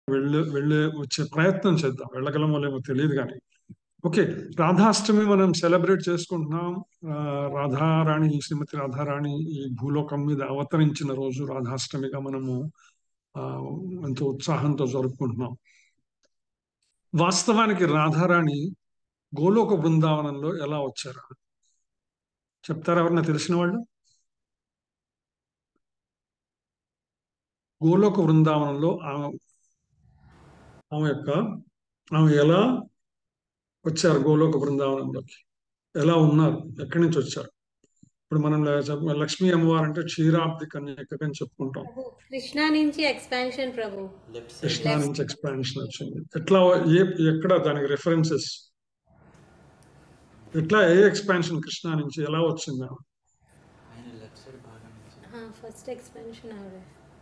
వెళ్ళే వెళ్ళే వచ్చే ప్రయత్నం చేద్దాం వెళ్ళగలం వాళ్ళేమో తెలియదు కానీ ఓకే రాధాష్టమి మనం సెలబ్రేట్ చేసుకుంటున్నాం ఆ, రాధారాణి శ్రీమతి రాధారాణి ఈ భూలోకం మీద అవతరించిన రోజు రాధాష్టమిగా మనము ఆ, ఎంతో ఉత్సాహంతో జరుపుకుంటున్నాం వాస్తవానికి రాధారాణి గోలోక బృందావనంలో ఎలా వచ్చారు చెప్తారా ఎవరన్నా తెలిసిన వాళ్ళు గోలోక బృందావనంలో ఆమె ఆమె యొక్క ఆమె ఎలా వచ్చారు గోలోక బృందావనంలోకి ఎలా ఉన్నారు ఎక్కడి నుంచి వచ్చారు ఇప్పుడు మనం లే- లక్ష్మీ అమ్మవారు అంటే క్షీరాబ్ది కన్యక అని చెప్పుకుంటాం ప్రభు కృష్ణా నుంచి ఎక్స్పాన్షన్ ప్రభు లెఫ్ట్ సైడ్ కృష్ణా నుంచి ఎక్స్పాన్షన్ వచ్చింది ఎట్లా ఏ ఎక్కడ దానికి రెఫరెన్సెస్ ఎట్లా ఏ ఎక్స్పాన్షన్ కృష్ణా నుంచి ఎలా వచ్చింది ఆమె? ఆయన లెఫ్ట్ సైడ్ బాగా నుంచి ఫస్ట్ ఎక్స్పాన్షన్ ఆవిడ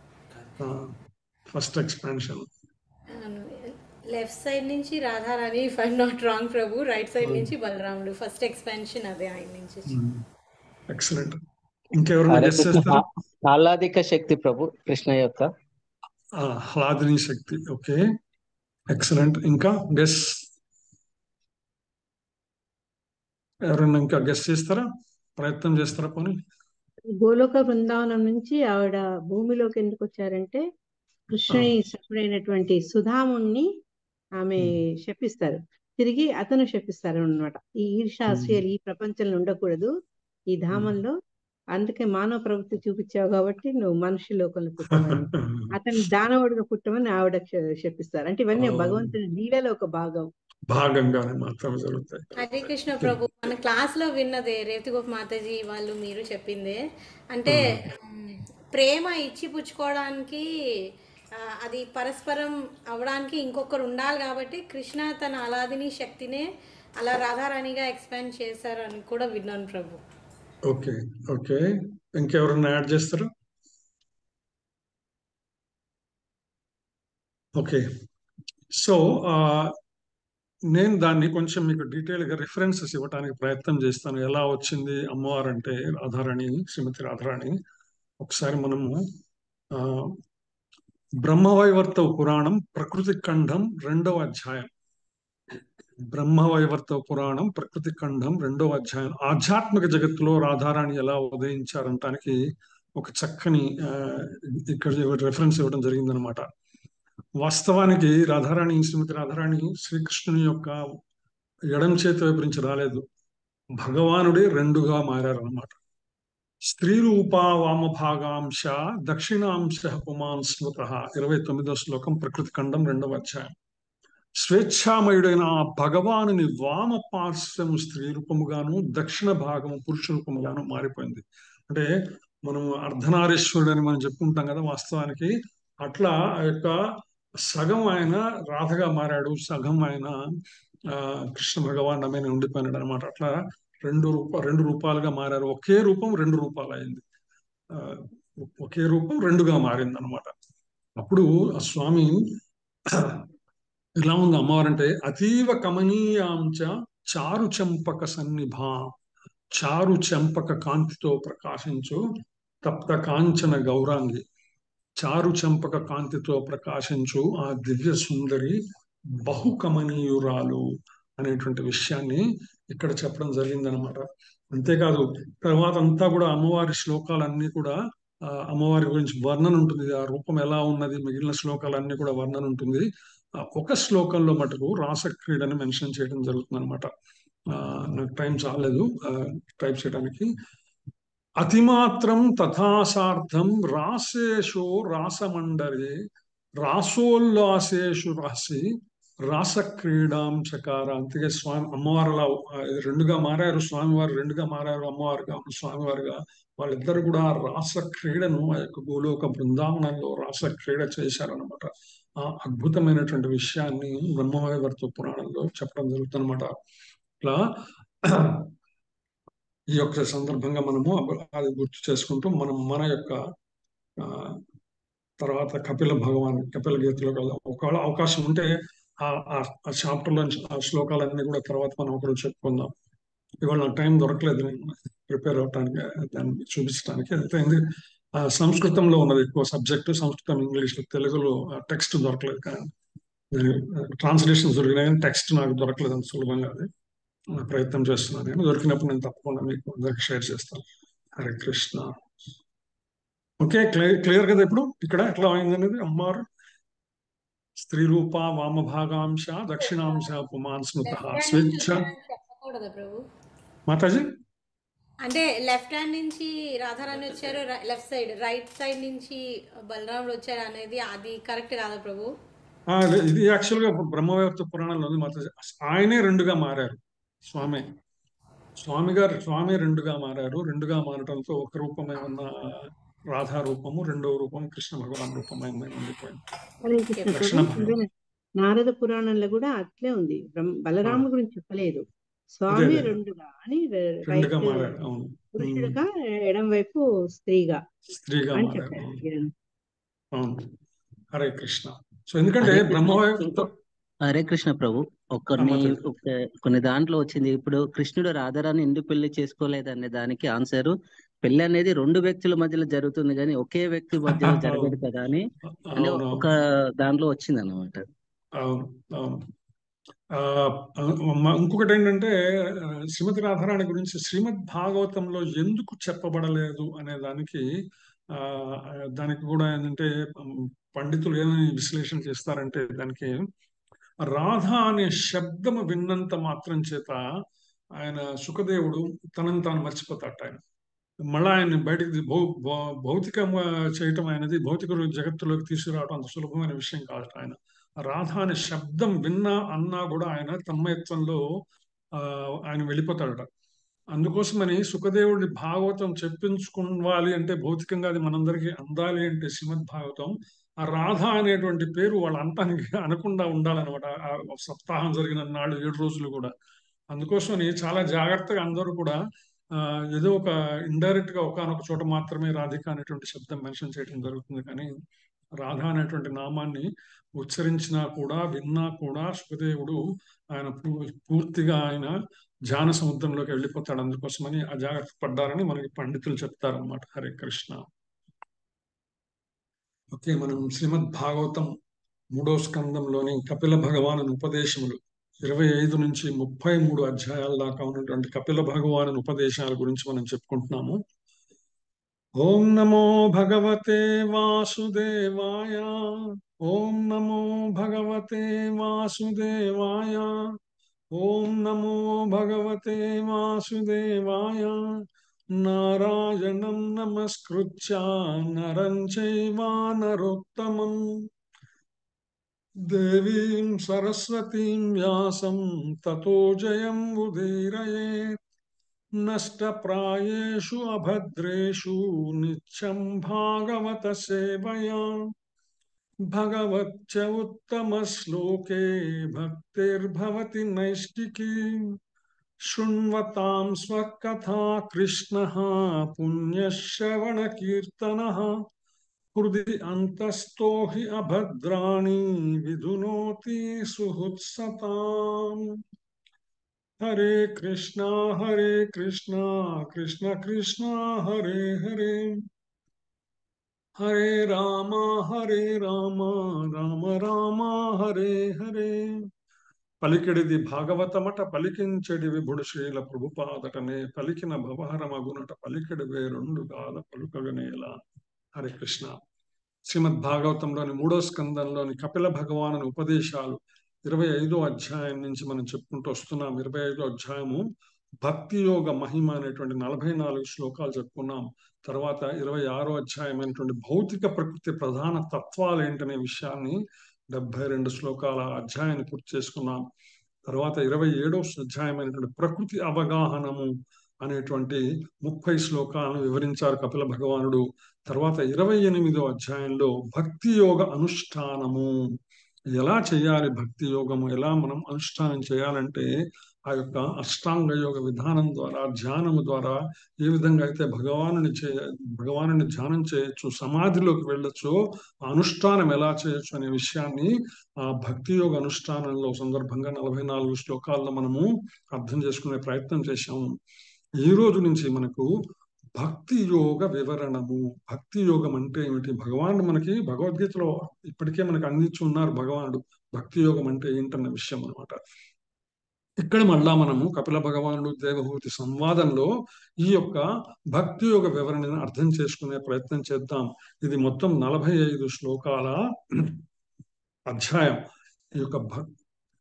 ఫస్ట్ ఎక్స్పాన్షన్ లెఫ్ట్ సైడ్ నుంచి Radharani if I'm not wrong ప్రభు రైట్ సైడ్ నుంచి బలరాముడు ఫస్ట్ ఎక్స్పాన్షన్ అదే ఆయన నుంచి ఎక్సలెంట్ ఇంకెవరైనా హరే గెస్ట్ కృష్ణ చేస్తారా ఆహ్లాదిక శక్తి ప్రభు కృష్ణ యొక్క ఆ, హ్లాదిని శక్తి ఓకే ఎక్సలెంట్ ఇంకా గెస్ ఎవరైనా ఇంకా గెస్ చేస్తారా ప్రయత్నం చేస్తారా పోనీ గోలోక బృందావనం నుంచి ఆవిడ భూమిలోకి ఎందుకు వచ్చారంటే కృష్ణుని సఖుడైనటువంటి సుధాముణ్ణి ఆమె శపిస్తారు తిరిగి అతను శపిస్తారు అన్నమాట ఈ ఈర్ష అసూయలు ఈ ప్రపంచంలో ఉండకూడదు ఈ ధామంలో అందుకే మానవ ప్రవృత్తి చూపించావు కాబట్టి నువ్వు మనిషి లోకంలో పుట్టమని అతను దానవుడిగా పుట్టమని ఆవిడ శ- శపిస్తారు అంటే ఇవన్నీ Oh. భగవంతుని లీలలో ఒక భాగం భాగంగానే మాత్రమే జరుగుతాయి హరే కృష్ణ ప్రభు మన క్లాస్ లో విన్నదే రేవతి గోప మాతాజీ వాళ్ళు మీరు చెప్పిందే అంటే ఉమ్, ప్రేమ ఇచ్చి పుచ్చుకోవడానికి ఆ, అది పరస్పరం అవడానికి ఇంకొకరు ఉండాలి కాబట్టి కృష్ణ తన అలాదిని శక్తినే అలా రాధారాణిగా ఎక్స్పాండ్ చేశారని కూడా విన్నాను ప్రభు ఓకే ఓకే ఇంకెవరన్నా యాడ్ చేస్తారా ఓకే సో నేను దాన్ని కొంచెం మీకు డీటెయిల్ గా రిఫరెన్సెస్ ఇవ్వడానికి ప్రయత్నం చేస్తాను ఎలా వచ్చింది అమ్మవారు అంటే రాధారాణి శ్రీమతి రాధారాణి ఒకసారి మనము ఆ బ్రహ్మవైవర్త పురాణం ప్రకృతి ఖండం రెండవ అధ్యాయం బ్రహ్మవైవర్త పురాణం ప్రకృతి ఖండం రెండవ అధ్యాయం ఆధ్యాత్మిక జగత్తులో రాధారాణి ఎలా ఉదయించారంటానికి ఒక చక్కని ఆ, ఇక్కడ రెఫరెన్స్ ఇవ్వడం జరిగిందనమాట వాస్తవానికి రాధారాణి శ్రీమతి రాధారాణి శ్రీకృష్ణుని యొక్క ఎడం చేతి వైపు నుంచి రాలేదు భగవానుడే రెండుగా మారారనమాట స్త్రీ రూపా వామభాగాంశ దక్షిణాంశ పుమాన్ స్మృత ఇరవై తొమ్మిదో శ్లోకం ప్రకృతి ఖండం రెండవ అధ్యాయం స్వేచ్ఛామయుడైన ఆ భగవానుని వామ పార్శ్వము స్త్రీ రూపముగాను దక్షిణ భాగము పురుష రూపముగాను మారిపోయింది అంటే మనం అర్ధనారీశ్వరుడు అని మనం చెప్పుకుంటాం కదా వాస్తవానికి అట్లా ఆ యొక్క సగం ఆయన రాధగా మారాడు సగం ఆయన ఆ, కృష్ణ భగవాన్ ఆమె ఉండిపోయినాడు అనమాట అట్లా రెండు రూప రెండు రూపాలుగా మారారు ఒకే రూపం రెండు రూపాలు అయింది ఆ, ఒకే రూపం రెండుగా మారింది అనమాట అప్పుడు ఆ స్వామి ఎలా ఉంది అమ్మవారంటే అతీవ కమనీయాంచ చారు చెంపక సన్నిభ చారు చెంపక కాంతితో ప్రకాశించు తప్త కాంచన గౌరాంగి చారు చెంపక కాంతితో ప్రకాశించు ఆ దివ్య సుందరి బహుకమనీయురాలు అనేటువంటి విషయాన్ని ఇక్కడ చెప్పడం జరిగిందనమాట అంతేకాదు తర్వాత అంతా కూడా అమ్మవారి శ్లోకాలన్నీ కూడా ఆ అమ్మవారి గురించి వర్ణన ఉంటుంది ఆ రూపం ఎలా ఉన్నది మిగిలిన శ్లోకాలన్నీ కూడా వర్ణన ఉంటుంది ఆ ఒక శ్లోకంలో మటుకు రాసక్రీడని మెన్షన్ చేయడం జరుగుతుంది అనమాట నాకు టైం చాలేదు టైప్ చేయడానికి అతిమాత్రం తథాసార్థం రాసేషు రాసమండలి రాసోల్లాసేషు రాసి రాసక్రీడాం చకార అందుకే స్వామి అమ్మవారులా ఆ, ఇది రెండుగా మారారు స్వామివారు రెండుగా మారారు అమ్మవారుగా స్వామివారుగా వాళ్ళిద్దరు కూడా రాస క్రీడను ఆ యొక్క గోలోక బృందావనంలో రాస క్రీడ చేశారనమాట ఆ అద్భుతమైనటువంటి విషయాన్ని బ్రహ్మవైవర్త పురాణంలో చెప్పడం జరుగుతుందన్నమాట ఇట్లా ఈ యొక్క సందర్భంగా మనము అది గుర్తు చేసుకుంటూ మనం మన యొక్క ఆ, తర్వాత కపిల భగవాన్ కపిల గీతలో వెళ్దాం ఒకవేళ అవకాశం ఉంటే ఆ ఆ చాప్టర్ లో ఆ శ్లోకాలన్నీ కూడా తర్వాత మనం ఒకరోజు చెప్పుకుందాం ఇవాళ నాకు టైం దొరకలేదు నేను ప్రిపేర్ అవడానికి దాన్ని చూపించడానికి అయితే ఎందుకు ఆ, సంస్కృతంలో ఉన్నది ఎక్కువ సబ్జెక్టు సంస్కృతం ఇంగ్లీష్ తెలుగులో టెక్స్ట్ దొరకలేదు కానీ ట్రాన్స్లేషన్ దొరికినాయి టెక్స్ట్ నాకు దొరకలేదు అంత సులభంగా అది నా ప్రయత్నం చేస్తున్నాను నేను దొరికినప్పుడు నేను తప్పకుండా మీకు అందరికి షేర్ చేస్తాను Hare Krishna okay clear clear కదా ఇప్పుడు ఇక్కడ ఎట్లా అయింది అనేది అమ్మారు స్త్రీ రూప వామభాగాంశ దక్షిణాంశ పుమాన్ స్మృత లెఫ్ట్ హ్యాండ్ నుంచి స్వేచ్ఛ వచ్చారని చెప్పకూడదా ప్రభు మాతాజీ అంటే లెఫ్ట్ హ్యాండ్ నుంచి రాధారాణి వచ్చారు లెఫ్ట్ సైడ్ రైట్ సైడ్ నుంచి బలరాముడు వచ్చారు అనేది అది కరెక్ట్ కాదా ప్రభు ఆ, లే- ఇది యాక్చువల్ గా బ్రహ్మవేత్త పురాణంలో ఉంది మాతాజీ ఆయనే రెండుగా మారారు స్వామి స్వామి గారు స్వామి రెండుగా మారారు రెండుగా మారటంతో ఒక రూపమై ఉన్న రాధా రూపము రెండవ రూపం కృష్ణ భగవాన్ రూపమై ఉండిపోయింది హరే కృష్ణ దక్షిణ ప్రభు ఇదే నారద పురాణంలో కూడా అట్లే ఉంది బ్రహ్మ బలరాముడి గురించి చెప్పలేదు స్వామి అదే. రెండుగా అని రైట్ రెండుగా మారారు అవును ఉమ్. పురుషుడుగా ఎడం వైపు స్త్రీగా స్త్రీగా అని మారారు చెప్పారు అవును ఈయన. అవును హరే కృష్ణ సో ఎందుకంటే హరే కృష్ణ. బ్రహ్మవేత్త హరే కృష్ణ ప్రభు కొన్ని మాతాజీ. ఒక- కొన్ని దాంట్లో వచ్చింది ఇప్పుడు కృష్ణుడు రాధారాన్ని ఎందుకు పెళ్లి చేసుకోలేదు అనే దానికి ఆన్సర్ పెళ్లి అనేది రెండు వ్యక్తుల మధ్యలో జరుగుతుంది కానీ ఒకే వ్యక్తి మధ్యలో జరగదు కదా అని అని అవును ఒక దాంట్లో వచ్చింది అనమాట అవును అవును ఆ, మ- ఇంకొకటి ఏంటంటే ఆ, శ్రీమతి రాధారాణి గురించి శ్రీమద్ భాగవతంలో ఎందుకు చెప్పబడలేదు అనే దానికి ఆ దానికి కూడా ఏంటంటే ఉమ్, పండితులు ఏమని విశ్లేషణ చేస్తారంటే దానికి రాధ అనే శబ్దము విన్నంత మాత్రం చేత ఆయన సుఖదేవుడు తనని తాను మర్చిపోతాట ఆయన మళ్ళా ఆయన బయటికి భౌ భౌ- భౌతికంగా చేయటం అనేది భౌతిక జగత్తులోకి తీసుకురావడం అంత సులభమైన విషయం కాదు ఆయన రాధ అనే శబ్దం విన్నా అన్నా కూడా ఆయన తన్మయత్వంలో ఆ, ఆయన వెళ్ళిపోతాడట అందుకోసమని సుఖదేవుడి భాగవతం చెప్పించుకోవాలి అంటే భౌతికంగా అది మనందరికీ అందాలి అంటే శ్రీమద్ భాగవతం ఆ రాధ అనేటువంటి పేరు వాళ్ళ అంతానికి అనకుండా ఉండాలన్నమాట ఆ సప్తాహం జరిగిన నాడు ఏడు రోజులు కూడా అందుకోసమని చాలా జాగ్రత్తగా అందరూ కూడా ఆ, ఏదో ఒక ఇండైరెక్ట్ గా ఒకనొక చోట మాత్రమే రాధిక అనేటువంటి శబ్దం మెన్షన్ చేయడం జరుగుతుంది కానీ రాధ అనేటువంటి నామాన్ని ఉచ్చరించినా కూడా విన్నా కూడా సుఖదేవుడు ఆయన పూ- పూర్తిగా ఆయన ధ్యాన సముద్రంలోకి వెళ్ళిపోతాడు అందుకోసమని ఆ జాగ్రత్త పడ్డారని మనకి పండితులు చెప్తారనమాట హరే కృష్ణ ఓకే మనం శ్రీమద్ భాగవతం మూడో స్కందంలోని కపిల భగవాను ఉపదేశములు ఇరవై ఐదు నుంచి ముప్పై మూడు అధ్యాయాల దాకా ఉన్నటువంటి కపిల భగవాను ఉపదేశాల గురించి మనం చెప్పుకుంటున్నాము ఓం నమో భగవతే వాసుదేవాయ ఓం నమో భగవతే వాసుదేవాయ ఓం నమో భగవతే వాసుదేవాయ నారాయణం నమస్కృత్య నరం చైవ నరోత్తమం దేవీం సరస్వతీం వ్యాసం తతో జయం ఉదీరయేత్ నష్టప్రాయేషు అభద్రేషు నిత్యం భాగవత సేవయా భగవచ్చ ఉత్తమ శ్లోకే భక్తిర్భవతి నైష్టికీ శృణ్వతాం స్వకథా కృష్ణ పుణ్యశ్రవణ కీర్తన హృది అంతస్థో హి అభద్రాణి విధునోతి సుహృత్సతాం హరే కృష్ణ హరే కృష్ణ కృష్ణ కృష్ణ హరే హరే హరే రామ హరే రామ రామ రామ హరే హరే పలికిడిది భాగవతమట పలికించెడి విభుడు శ్రీల ప్రభుపాదటనే పలికిన భవహరమగునట పలికిడి వేరుండు కాద పలుకగనేలా హరే కృష్ణ శ్రీమద్ భాగవతంలోని మూడో స్కందంలోని కపిల భగవాను ఉపదేశాలు ఇరవై ఐదో అధ్యాయం నుంచి మనం చెప్పుకుంటూ వస్తున్నాం ఇరవై ఐదో అధ్యాయము భక్తి యోగ మహిమ అనేటువంటి నలభై నాలుగు శ్లోకాలు చెప్పుకున్నాం తర్వాత ఇరవై ఆరో అధ్యాయం అయినటువంటి భౌతిక ప్రకృతి ప్రధాన తత్వాలు ఏంటనే విషయాన్ని డెబ్బై రెండు శ్లోకాల అధ్యాయాన్ని పూర్తి చేసుకున్నాం తర్వాత ఇరవై ఏడో అధ్యాయం అయినటువంటి ప్రకృతి అవగాహనము అనేటువంటి ముప్పై శ్లోకాలను వివరించారు కపిల భగవానుడు తర్వాత ఇరవై ఎనిమిదో అధ్యాయంలో భక్తి యోగ అనుష్ఠానము ఎలా చేయాలి భక్తి యోగము ఎలా మనం అనుష్ఠానం చేయాలంటే ఆ యొక్క అష్టాంగ యోగ విధానం ద్వారా ధ్యానము ద్వారా ఏ విధంగా అయితే భగవానుని చే భగవానుని ధ్యానం చేయొచ్చు సమాధిలోకి వెళ్ళొచ్చు ఆ అనుష్ఠానం ఎలా చేయొచ్చు అనే విషయాన్ని ఆ భక్తి యోగ అనుష్ఠానంలో సందర్భంగా నలభై నాలుగు శ్లోకాల్లో మనము అర్థం చేసుకునే ప్రయత్నం చేశాము ఈ రోజు నుంచి మనకు భక్తి యోగ వివరణము భక్తి యోగం అంటే ఏమిటి భగవానుడు మనకి భగవద్గీతలో ఇప్పటికే మనకి అందించి ఉన్నారు భగవానుడు భక్తి యోగం అంటే ఏంటన్న విషయం అనమాట ఇక్కడ మళ్ళా మనము కపిల భగవానుడు దేవహూతి సంవాదంలో ఈ యొక్క భక్తి యోగ వివరణను అర్థం చేసుకునే ప్రయత్నం చేద్దాం ఇది మొత్తం నలభై ఐదు శ్లోకాల అధ్యాయం ఈ యొక్క భక్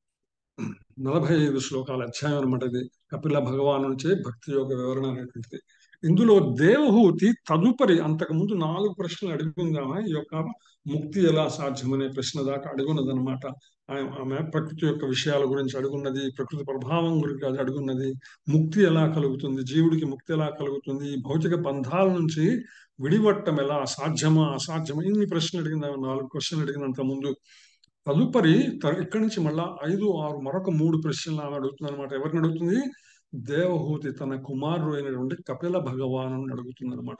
నలభై ఐదు శ్లోకాల అధ్యాయం అనమాట ఇది కపిల భగవాను నుంచే భక్తి యోగ వివరణ అనేటువంటిది ఇందులో దేవహూతి తదుపరి అంతకు ముందు నాలుగు ప్రశ్నలు అడుగుందామా ఈ యొక్క ముక్తి ఎలా సాధ్యమనే ప్రశ్న దాకా అడుగున్నది అనమాట ఆమె ప్రకృతి యొక్క విషయాల గురించి అడుగున్నది ప్రకృతి ప్రభావం గురించి అది అడుగున్నది ముక్తి ఎలా కలుగుతుంది జీవుడికి ముక్తి ఎలా కలుగుతుంది ఈ భౌతిక బంధాల నుంచి విడివట్టం ఎలా సాధ్యమా అసాధ్యమా ఇన్ని ప్రశ్నలు అడిగింది ఆమె నాలుగు ప్రశ్నలు అడిగినంత ముందు తదుపరి ఇక్కడి నుంచి మళ్ళా ఐదు ఆరు మరొక మూడు ప్రశ్నలు ఆమె అడుగుతుంది అనమాట ఎవరిని అడుగుతుంది దేవహూతి తన కుమారుడు అయినటువంటి కపిల భగవాను అడుగుతుంది అనమాట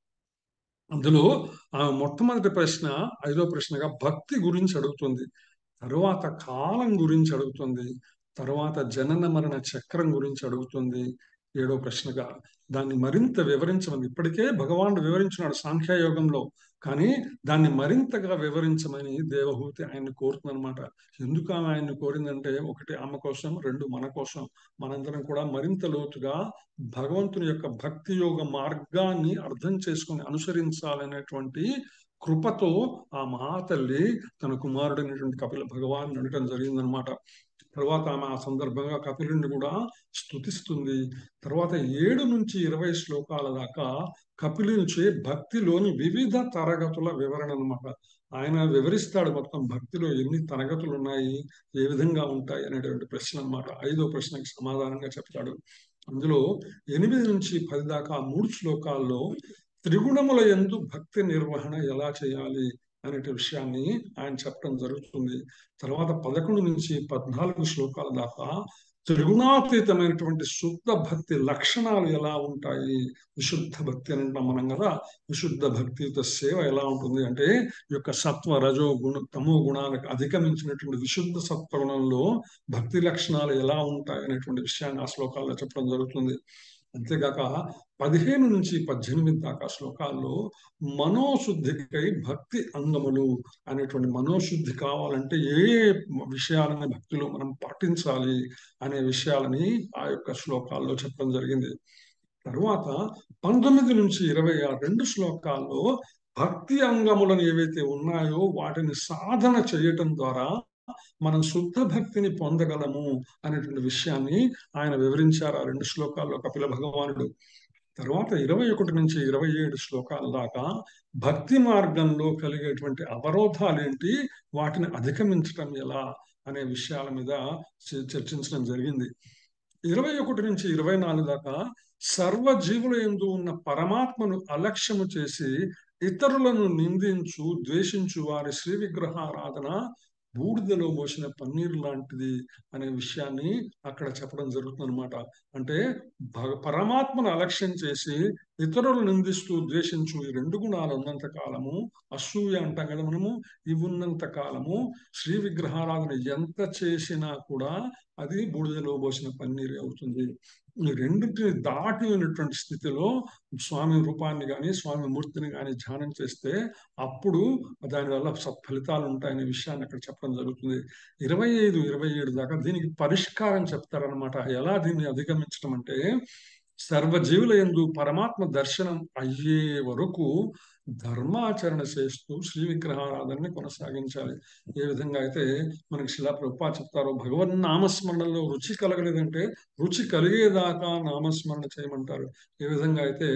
అందులో ఆమె మొట్టమొదటి ప్రశ్న ఐదో ప్రశ్నగా భక్తి గురించి అడుగుతుంది తరువాత కాలం గురించి అడుగుతుంది తర్వాత జనన మరణ చక్రం గురించి అడుగుతుంది ఏడో ప్రశ్నగా దాన్ని మరింత వివరించమని ఇప్పటికే భగవానుడు వివరించినాడు సాంఖ్యయోగంలో కానీ దాన్ని మరింతగా వివరించమని దేవహూతి ఆయన్ని కోరుతుందన్నమాట ఎందుకు ఆమె ఆయన్ని కోరిందంటే ఒకటి ఆమె కోసం రెండు మన కోసం మనందరం కూడా మరింత లోతుగా భగవంతుని యొక్క భక్తి యోగ మార్గాన్ని అర్థం చేసుకుని అనుసరించాలనేటువంటి కృపతో ఆ మహాతల్లి తన కుమారుడైనటువంటి కపిల భగవాన్ అడగటం జరిగిందనమాట తర్వాత ఆమె ఆ సందర్భంగా కపిలుని కూడా స్థుతిస్తుంది తర్వాత ఏడు నుంచి ఇరవై శ్లోకాల దాకా కపిలించే భక్తిలోని వివిధ తరగతుల వివరణ అనమాట ఆయన వివరిస్తాడు మొత్తం భక్తిలో ఎన్ని తరగతులు ఉన్నాయి ఏ విధంగా ఉంటాయి అనేటువంటి ప్రశ్న అనమాట ఐదో ప్రశ్నకి సమాధానంగా చెప్తాడు అందులో ఎనిమిది నుంచి పది దాకా మూడు శ్లోకాల్లో త్రిగుణముల ఎందు భక్తి నిర్వహణ ఎలా చేయాలి అనే విషయాన్ని ఆయన చెప్పడం జరుగుతుంది తర్వాత పదకొండు నుంచి పద్నాలుగు శ్లోకాల దాకా త్రిగుణాతీతమైనటువంటి శుద్ధ భక్తి లక్షణాలు ఎలా ఉంటాయి విశుద్ధ భక్తి అని అంటాం మనం కదా విశుద్ధ భక్తియుత సేవ ఎలా ఉంటుంది అంటే ఈ యొక్క సత్వ రజో గుణ తమో గుణాలకు అధిగమించినటువంటి విశుద్ధ సత్వగుణంలో భక్తి లక్షణాలు ఎలా ఉంటాయి అనేటువంటి విషయాన్ని ఆ శ్లోకాల్లో చెప్పడం జరుగుతుంది అంతేగాక పదిహేను నుంచి పద్దెనిమిది దాకా శ్లోకాల్లో మనోశుద్ధికై భక్తి అంగములు అనేటువంటి మనోశుద్ధి కావాలంటే ఏ విషయాలని భక్తిలో మనం పాటించాలి అనే విషయాలని ఆ యొక్క శ్లోకాల్లో చెప్పడం జరిగింది తరువాత పంతొమ్మిది నుంచి ఇరవై ఆ రెండు శ్లోకాల్లో భక్తి అంగములను ఏవైతే ఉన్నాయో వాటిని సాధన చేయటం ద్వారా మనం శుద్ధ భక్తిని పొందగలము అనేటువంటి విషయాన్ని ఆయన వివరించారు ఆ రెండు శ్లోకాల్లో కపిల భగవానుడు తర్వాత ఇరవై ఒకటి నుంచి ఇరవై ఏడు శ్లోకాల దాకా భక్తి మార్గంలో కలిగేటువంటి అవరోధాలు ఏంటి వాటిని అధిగమించటం ఎలా అనే విషయాల మీద చర్చించడం జరిగింది ఇరవై ఒకటి నుంచి ఇరవై నాలుగు దాకా సర్వజీవుల ఎందు ఉన్న పరమాత్మను అలక్ష్యము చేసి ఇతరులను నిందించు ద్వేషించు వారి శ్రీ విగ్రహారాధన బూడిదలో మోసిన పన్నీరు లాంటిది అనే విషయాన్ని అక్కడ చెప్పడం జరుగుతుంది అనమాట అంటే భగ పరమాత్మను అలక్ష్యం చేసి ఇతరులు నిందిస్తూ ద్వేషించు ఈ రెండు గుణాలు ఉన్నంత కాలము అసూయ అంటాం కదా మనము ఇవి ఉన్నంత కాలము శ్రీ విగ్రహారాధన ఎంత చేసినా కూడా అది బూడిదలో పోసిన పన్నీరు అవుతుంది ఈ రెండింటిని దాటి ఉన్నటువంటి స్థితిలో స్వామి రూపాన్ని కానీ స్వామి మూర్తిని కానీ ధ్యానం చేస్తే అప్పుడు దానివల్ల సత్ఫలితాలు ఉంటాయనే విషయాన్ని అక్కడ చెప్పడం జరుగుతుంది ఇరవై ఐదు ఇరవై ఏడు దాకా దీనికి పరిష్కారం చెప్తారనమాట ఎలా దీన్ని అధిగమించడం అంటే సర్వజీవుల ఎందు పరమాత్మ దర్శనం అయ్యే వరకు ధర్మాచరణ చేస్తూ శ్రీ విగ్రహారాధనని కొనసాగించాలి ఏ విధంగా అయితే మనకి శిలా ప్రభుపా చెప్తారో భగవన్ నామస్మరణలో రుచి కలగలేదంటే రుచి కలిగేదాకా నామస్మరణ చేయమంటారు ఏ విధంగా అయితే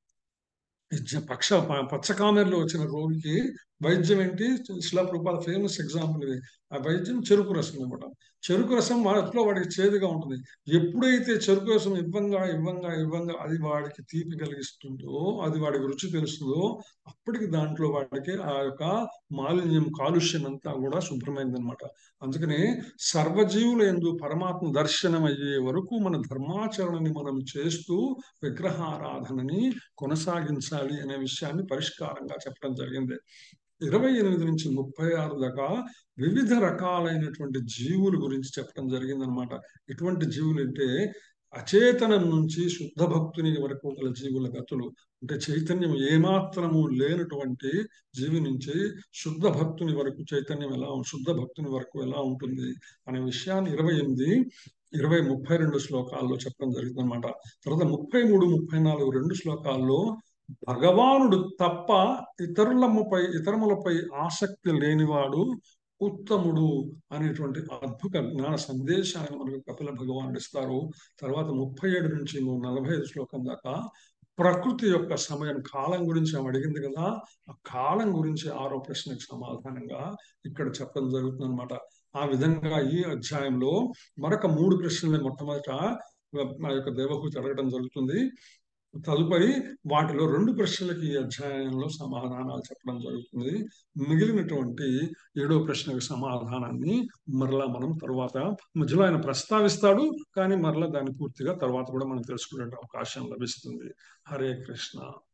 పక్ష పచ్చకామెరలో వచ్చిన రోగికి వైద్యం ఏంటి శిలా ప్రభుపాద ఫేమస్ ఎగ్జాంపుల్ ఇది ఆ వైద్యం చెరుకు రసం అనమాట చెరుకు రసం వాటిలో వాడికి చేదుగా ఉంటుంది ఎప్పుడైతే చెరుకు రసం ఇవ్వంగా ఇవ్వంగా ఇవ్వంగా అది వాడికి తీపి కలిగిస్తుందో అది వాడికి రుచి తెలుస్తుందో అప్పటికి దాంట్లో వాడికి ఆ యొక్క మాలిన్యం కాలుష్యం అంతా కూడా శుభ్రమైందనమాట అందుకని సర్వజీవుల ఎందు పరమాత్మ దర్శనం అయ్యే వరకు మన ధర్మాచరణని మనం చేస్తూ విగ్రహారాధనని కొనసాగించాలి అనే విషయాన్ని పరిష్కారంగా చెప్పడం జరిగింది ఇరవై ఎనిమిది నుంచి ముప్పై ఆరు దాకా వివిధ రకాలైనటువంటి జీవుల గురించి చెప్పడం జరిగిందనమాట ఎటువంటి జీవులు అంటే అచేతనం నుంచి శుద్ధ భక్తుని వరకు గల జీవుల గతులు అంటే చైతన్యం ఏమాత్రము లేనటువంటి జీవి నుంచి శుద్ధ భక్తుని వరకు చైతన్యం ఎలా శుద్ధ భక్తుని వరకు ఎలా ఉంటుంది అనే విషయాన్ని ఇరవై ఎనిమిది ఇరవై ముప్పై రెండు శ్లోకాల్లో చెప్పడం జరుగుతుంది అనమాట తర్వాత ముప్పై మూడు ముప్పై నాలుగు రెండు శ్లోకాల్లో భగవానుడు తప్ప ఇతరులపై ఇతరములపై ఆసక్తి లేనివాడు ఉత్తముడు అనేటువంటి అద్భుత జ్ఞాన సందేశాన్ని మనకు కపిల భగవానుడు ఇస్తారు తర్వాత ముప్పై ఏడు నుంచి నలభై ఐదు శ్లోకం దాకా ప్రకృతి యొక్క సమయం కాలం గురించి ఆమె అడిగింది కదా ఆ కాలం గురించి ఆరో ప్రశ్నకు సమాధానంగా ఇక్కడ చెప్పడం జరుగుతుంది అనమాట ఆ విధంగా ఈ అధ్యాయంలో మరొక మూడు ప్రశ్నలు మొట్టమొదట మన యొక్క దేవహూతి అడగడం జరుగుతుంది తదుపరి వాటిలో రెండు ప్రశ్నలకి ఈ అధ్యాయంలో సమాధానాలు చెప్పడం జరుగుతుంది మిగిలినటువంటి ఏడో ప్రశ్నకు సమాధానాన్ని మరలా మనం తర్వాత మధ్యలో ఆయన ప్రస్తావిస్తాడు కానీ మరలా దాన్ని పూర్తిగా తర్వాత కూడా మనం తెలుసుకునే అవకాశం లభిస్తుంది హరే కృష్ణ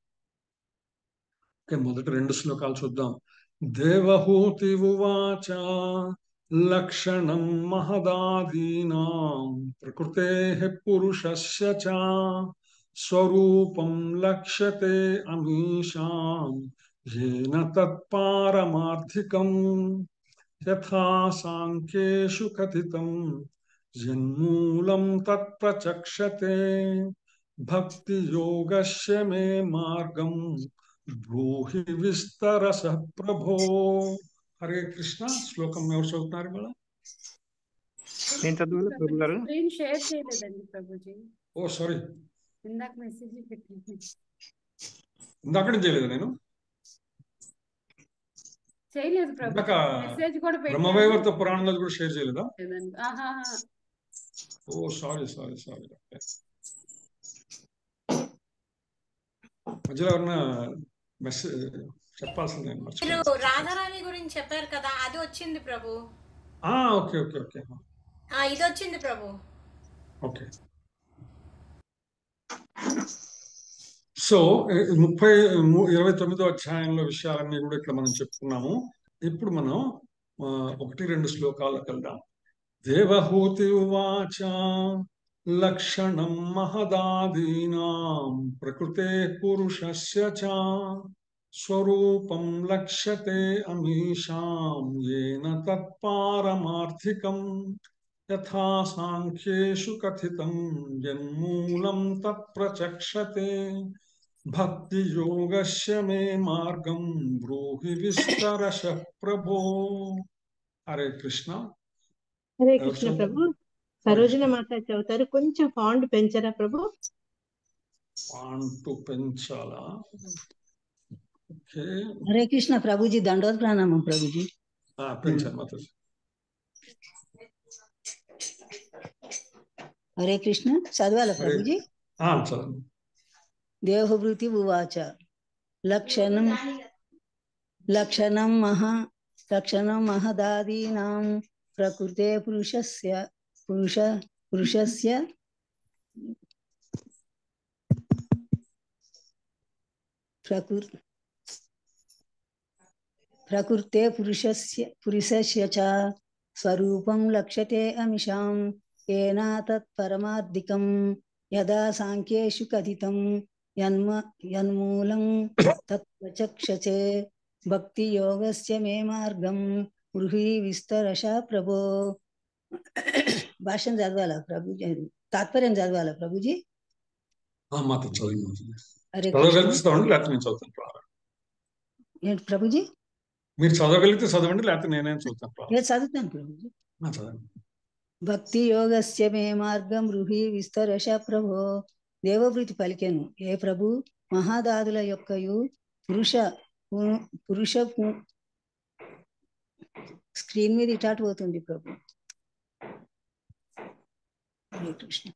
ఓకే మొదటి రెండు శ్లోకాలు చూద్దాం దేవహూతి ఉవాచ లక్షణం మహదాదీనాం ప్రకృతే పురుషస్య చ స్వరూపం లక్ష్యతే అమీషాం येन तत्पारमार्थिकं यथा साङ्ख्येषु कथितं यन्मूलं तत्प्रचक्षते भक्तियोगस्य मे मार्गं ब्रूहि विस्तरसः प्रभो హరే కృష్ణ శ్లోకం ఎవరు చదువుతున్నారు ఇవాళ నేను చదవాలి ప్రభు గారు స్క్రీన్ షేర్ చేయలేదండి ప్రభుజీ ఓ సారీ ఇందాక మెసేజ్ పెట్టింది ఇందాక నుంచి చేయలేదు నేను చేయలేదు ప్రభు ఇందాక మెసేజ్ కూడా బ్రహ్మవైవర్త పురాణంలో కూడా షేర్ చేయలేదా పెట్టలేదండి ఆహాహా. ఓ సారీ సారీ సారీ మధ్యలో ఎవరన్నా మెసేజ్ చెప్పాల్సిందే మీరు మర్చిపోయాను రాధారాణి గురించి చెప్పారు కదా అది వచ్చింది ప్రభు ఆ, ఓకే ఓకే ఓకే ఆ ఇది వచ్చింది ప్రభు ఓకే సో ఎ- ముప్పై ము- ఇరవై తొమ్మిదో అధ్యాయంలో విషయాలన్నీ కూడా ఇట్లా మనం చెప్పుకున్నాము ఇప్పుడు మనం ఆ, ఒకటి రెండు శ్లోకాలకు వెళ్దాం దేవహూతి ఉవాచ లక్షణం మహదాదీనాం ప్రకృతే పురుషస్య చ స్వరూపం లక్ష్యతే అమీషాం ఏన తత్పారమార్థికం యథా సాంఖ్యేషు కథితం యన్మూలం తత్ప్రచక్షతే భక్తి యోగస్య మే మార్గం బ్రూహి విస్తరశ ప్రభో హరే కృష్ణ హరే ఎవరు కృష్ణ చదువు- ప్రభు సరోజన మాత చదువుతారు కొంచెం ఫాంట్ పెంచరా ప్రభు అంటూ పెంచాలా ఓకే హరే కృష్ణ ప్రభుజీ దండోత్ ప్రణామం ప్రభుజీ ఆ, పెంచాను మాతాజీ హరే కృష్ణ చదవాల హరే ప్రభుజీ ఆ, చదవండి దేవభృతి ఉవాచ లక్షణం లక్షణం మహా లక్షణం మహదాదీనాం ప్రకృతే పురుషస్య పురుష పురుషస్య ప్రకృ ప్రకృతే పురుషస్య పురుషస్య చ స్వరూపం లక్ష్యతే అమిషాం ఏన తత్పరమార్థికం యదా సాంఖ్యేషు కథితం యన్మ యన్మూలం తత్ప్రచక్షతే భక్తి యోగస్య మే మార్గం గృహీ విస్తరశ ప్రభో భాష్యం చదవాలా ప్రభుజీ తాత్పర్యం చదవాలా ప్రభుజీ ఆ, మాతాజీ చదివి మాతాజీ హరే కృష్ణ చదవగలిగిస్తామండి లేకపోతే నేను చదువుతాను ప్రారంభం. ఏంటి ప్రభుజీ మీరు చదవగలిగితే చదవండి లేకపోతే నేనేం చదువుతాను ప్రారంభం. నేను చదువుతాను ప్రభుజీ ఆ, చదవండి భక్తి యోగస్య మే మార్గం రుహి విస్తరశ ప్రభో దేవభృతి పలికెను ఏ ప్రభు మహాదాదుల యొక్కయు పురుష పు- పురుష పు- స్క్రీన్ మీద ఇటాటు పోతుంది ప్రభు హరే కృష్ణ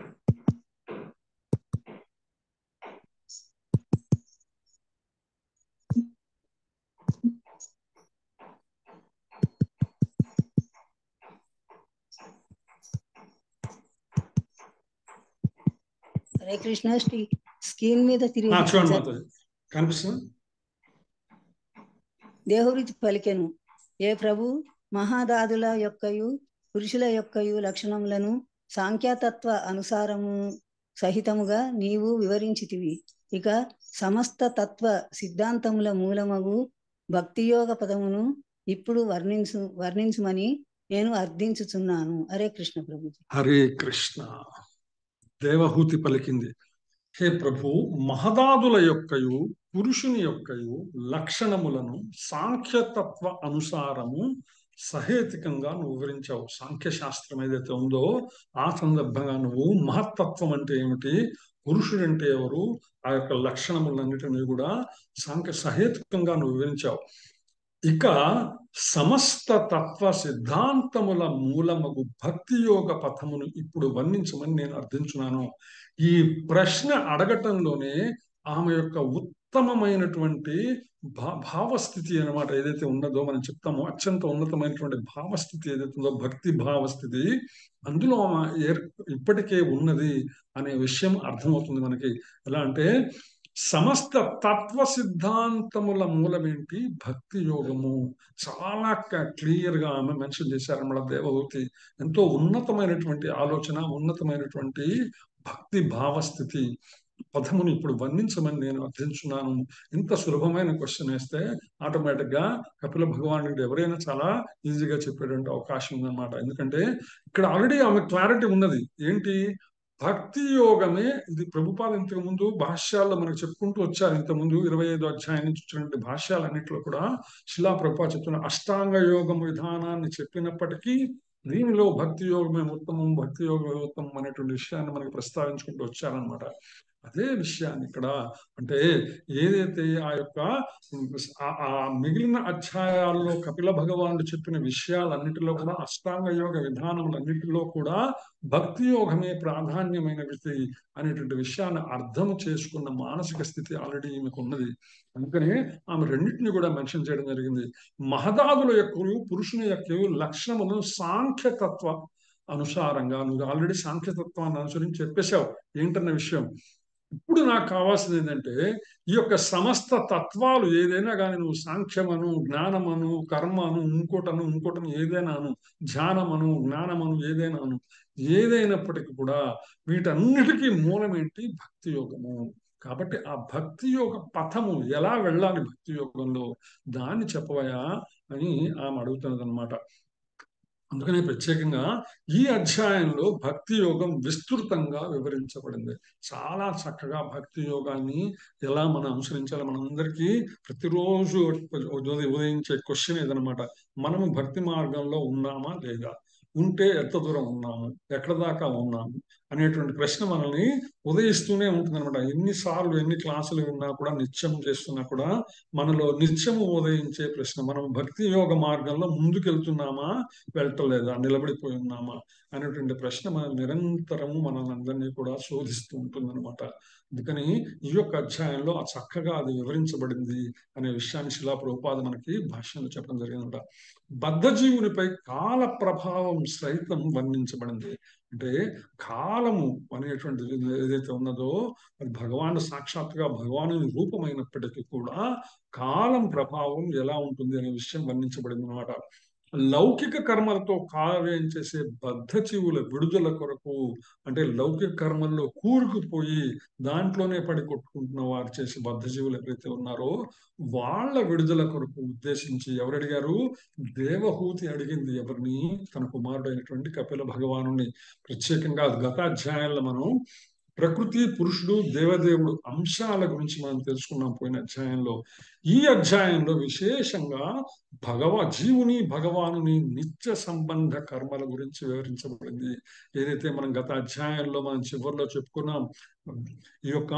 హరే కృష్ణ శ్రీ స్క్రీన్ మీద తిరిగి ఆ, చూడండి మాతాజీ కనిపిస్తుంది దేహవృతి పలికెను ఏ ప్రభు మహాదాదుల యొక్కయు పురుషుల యొక్కయు లక్షణములను సాంఖ్యతత్వ అనుసారము సహితముగా నీవు వివరించితివి ఇక సమస్త తత్వ సిద్ధాంతముల మూలమగు భక్తియోగ పదమును ఇప్పుడు వర్ణించు వర్ణించుమని నేను అర్థించుచున్నాను హరే కృష్ణ ప్రభుజీ హరే కృష్ణ దేవహూతి పలికింది హే ప్రభు మహదాదుల యొక్కయు పురుషుని యొక్కయు లక్షణములను సాంఖ్యతత్వ అనుసారము సహేతికంగా నువ్వు వివరించావు సాంఖ్య శాస్త్రం ఏదైతే ఉందో ఆ సందర్భంగా నువ్వు మహత్తత్వం అంటే ఏమిటి పురుషుడు అంటే ఎవరు ఆ యొక్క లక్షణములన్నిటినీ కూడా సాంఖ్య సహేతుకంగా నువ్వు వివరించావు ఇక సమస్త తత్వ సిద్ధాంతముల మూలమగు భక్తి యోగ పథమును ఇప్పుడు వర్ణించమని నేను అర్థించున్నాను ఈ ప్రశ్న అడగటంలోనే ఆమె యొక్క ఉత్తమమైనటువంటి భా భావస్థితి అనమాట ఏదైతే ఉన్నదో మనం చెప్తామో అత్యంత ఉన్నతమైనటువంటి భావస్థితి ఏదైతే ఉందో భక్తి భావస్థితి అందులో ఆమె ఏర్ ఇప్పటికే ఉన్నది అనే విషయం అర్థమవుతుంది మనకి ఎలా అంటే సమస్త తత్వ సిద్ధాంతముల మూలమేంటి భక్తి యోగము చాలా క్లియర్ గా ఆమె మెన్షన్ చేశారన్నమాట దేవహూతి ఎంతో ఉన్నతమైనటువంటి ఆలోచన ఉన్నతమైనటువంటి భక్తి భావస్థితి పదమును ఇప్పుడు వర్ణించమని నేను అర్థించున్నాను ఇంత సులభమైన క్వశ్చన్ వేస్తే ఆటోమేటిక్ గా కపిల భగవానుడు ఎవరైనా చాలా ఈజీగా చెప్పేటువంటి అవకాశం ఉందన్నమాట ఎందుకంటే ఇక్కడ ఆల్రెడీ ఆమె క్లారిటీ ఉన్నది ఏంటి భక్తి యోగమే ఇది ప్రభుపాద ఇంతకు ముందు భాష్యాల్లో మనకు చెప్పుకుంటూ వచ్చారు ఇంత ముందు ఇరవై ఐదు అధ్యాయం నుంచి వచ్చినటువంటి భాష్యాలన్నింటిలో కూడా శిలా ప్రభుపా చెప్తున్న అష్టాంగ యోగం విధానాన్ని చెప్పినప్పటికీ దీనిలో భక్తి యోగమే ఉత్తమం భక్తి యోగమే ఉత్తమం అనేటువంటి విషయాన్ని మనకి ప్రస్తావించుకుంటూ వచ్చారనమాట అదే విషయాన్ని ఇక్కడ అంటే ఏదైతే ఆ యొక్క ఆ మిగిలిన అధ్యాయాల్లో కపిల భగవానుడు చెప్పిన విషయాలన్నిటిలో కూడా అష్టాంగ యోగ విధానములన్నిటిలో కూడా భక్తి యోగమే ప్రాధాన్యమైన విధి అనేటువంటి విషయాన్ని అర్థం చేసుకున్న మానసిక స్థితి ఆల్రెడీ ఈమెకు ఉన్నది అందుకనే ఆమె రెండింటిని కూడా మెన్షన్ చేయడం జరిగింది మహదాదుల యొక్క పురుషుని యొక్క లక్షణమును సాంఖ్యతత్వ అనుసారంగా నువ్వు ఆల్రెడీ సాంఖ్యతత్వాన్ని అనుసరించి చెప్పేశావు ఏంటన్న విషయం ఇప్పుడు నాకు కావాల్సింది ఏంటంటే ఈ యొక్క సమస్త తత్వాలు ఏదైనా కానీ నువ్వు సాంఖ్యమను జ్ఞానమను కర్మను ఇంకోటను ఇంకోటను ఏదైనాను ధ్యానమను జ్ఞానమను ఏదైనాను ఏదైనప్పటికీ కూడా వీటన్నిటికీ మూలం ఏంటి భక్తి యోగము కాబట్టి ఆ భక్తి యోగ పథము ఎలా వెళ్ళాలి భక్తి యోగంలో దాన్ని చెప్పవయా అని ఆమె అడుగుతున్నది అనమాట అందుకనే ప్రత్యేకంగా ఈ అధ్యాయంలో భక్తి యోగం విస్తృతంగా వివరించబడింది చాలా చక్కగా భక్తి యోగాన్ని ఎలా మనం అనుసరించాలి మనందరికీ ప్రతిరోజు ఉదయించే క్వశ్చన్ ఏదనమాట మనము భక్తి మార్గంలో ఉన్నామా లేదా ఉంటే ఎంత దూరం ఉన్నాము ఎక్కడ దాకా ఉన్నాము అనేటువంటి ప్రశ్న మనల్ని ఉదయిస్తూనే ఉంటుంది అనమాట ఎన్నిసార్లు ఎన్ని క్లాసులు విన్నా కూడా నిత్యం చేస్తున్నా కూడా మనలో నిత్యము ఉదయించే ప్రశ్న మనం భక్తి యోగ మార్గంలో ముందుకెళ్తున్నామా వెళ్ళటలేదా నిలబడిపోయి ఉన్నామా అనేటువంటి ప్రశ్న మన నిరంతరము మనల్ని అందరినీ కూడా శోధిస్తూ ఉంటుంది అనమాట అందుకని ఈ యొక్క అధ్యాయంలో ఆ చక్కగా అది వివరించబడింది అనే విషయాన్ని శిలా ప్రభుపాద మనకి భాష్యంలో చెప్పడం జరిగిందట బద్ధజీవునిపై కాల ప్రభావం సైతం వర్ణించబడింది అంటే కాలము అనేటువంటి ఏదైతే ఉన్నదో అది భగవాను సాక్షాత్తుగా భగవాను రూపమైనప్పటికీ కూడా కాలం ప్రభావం ఎలా ఉంటుంది అనే విషయం వర్ణించబడింది అనమాట లౌకిక కర్మలతో కార్యం చేసే బద్ధజీవుల విడుదల కొరకు అంటే లౌకిక కర్మల్లో కూరుకుపోయి దాంట్లోనే పడి కొట్టుకుంటున్న వారు చేసే బద్ధజీవులు ఎవరైతే ఉన్నారో వాళ్ళ విడుదల కొరకు ఉద్దేశించి ఎవరు అడిగారు దేవహూతి అడిగింది ఎవరిని తన కుమారుడైనటువంటి కపిల భగవాను ప్రత్యేకంగా గత అధ్యాయంలో మనం ప్రకృతి పురుషుడు దేవదేవుడు అంశాల గురించి మనం తెలుసుకున్నాం పోయిన అధ్యాయంలో ఈ అధ్యాయంలో విశేషంగా భగవా జీవుని భగవానుని నిత్య సంబంధ కర్మల గురించి వివరించబడింది ఏదైతే మనం గత అధ్యాయంలో మనం చివరిలో చెప్పుకున్నాం ఈ యొక్క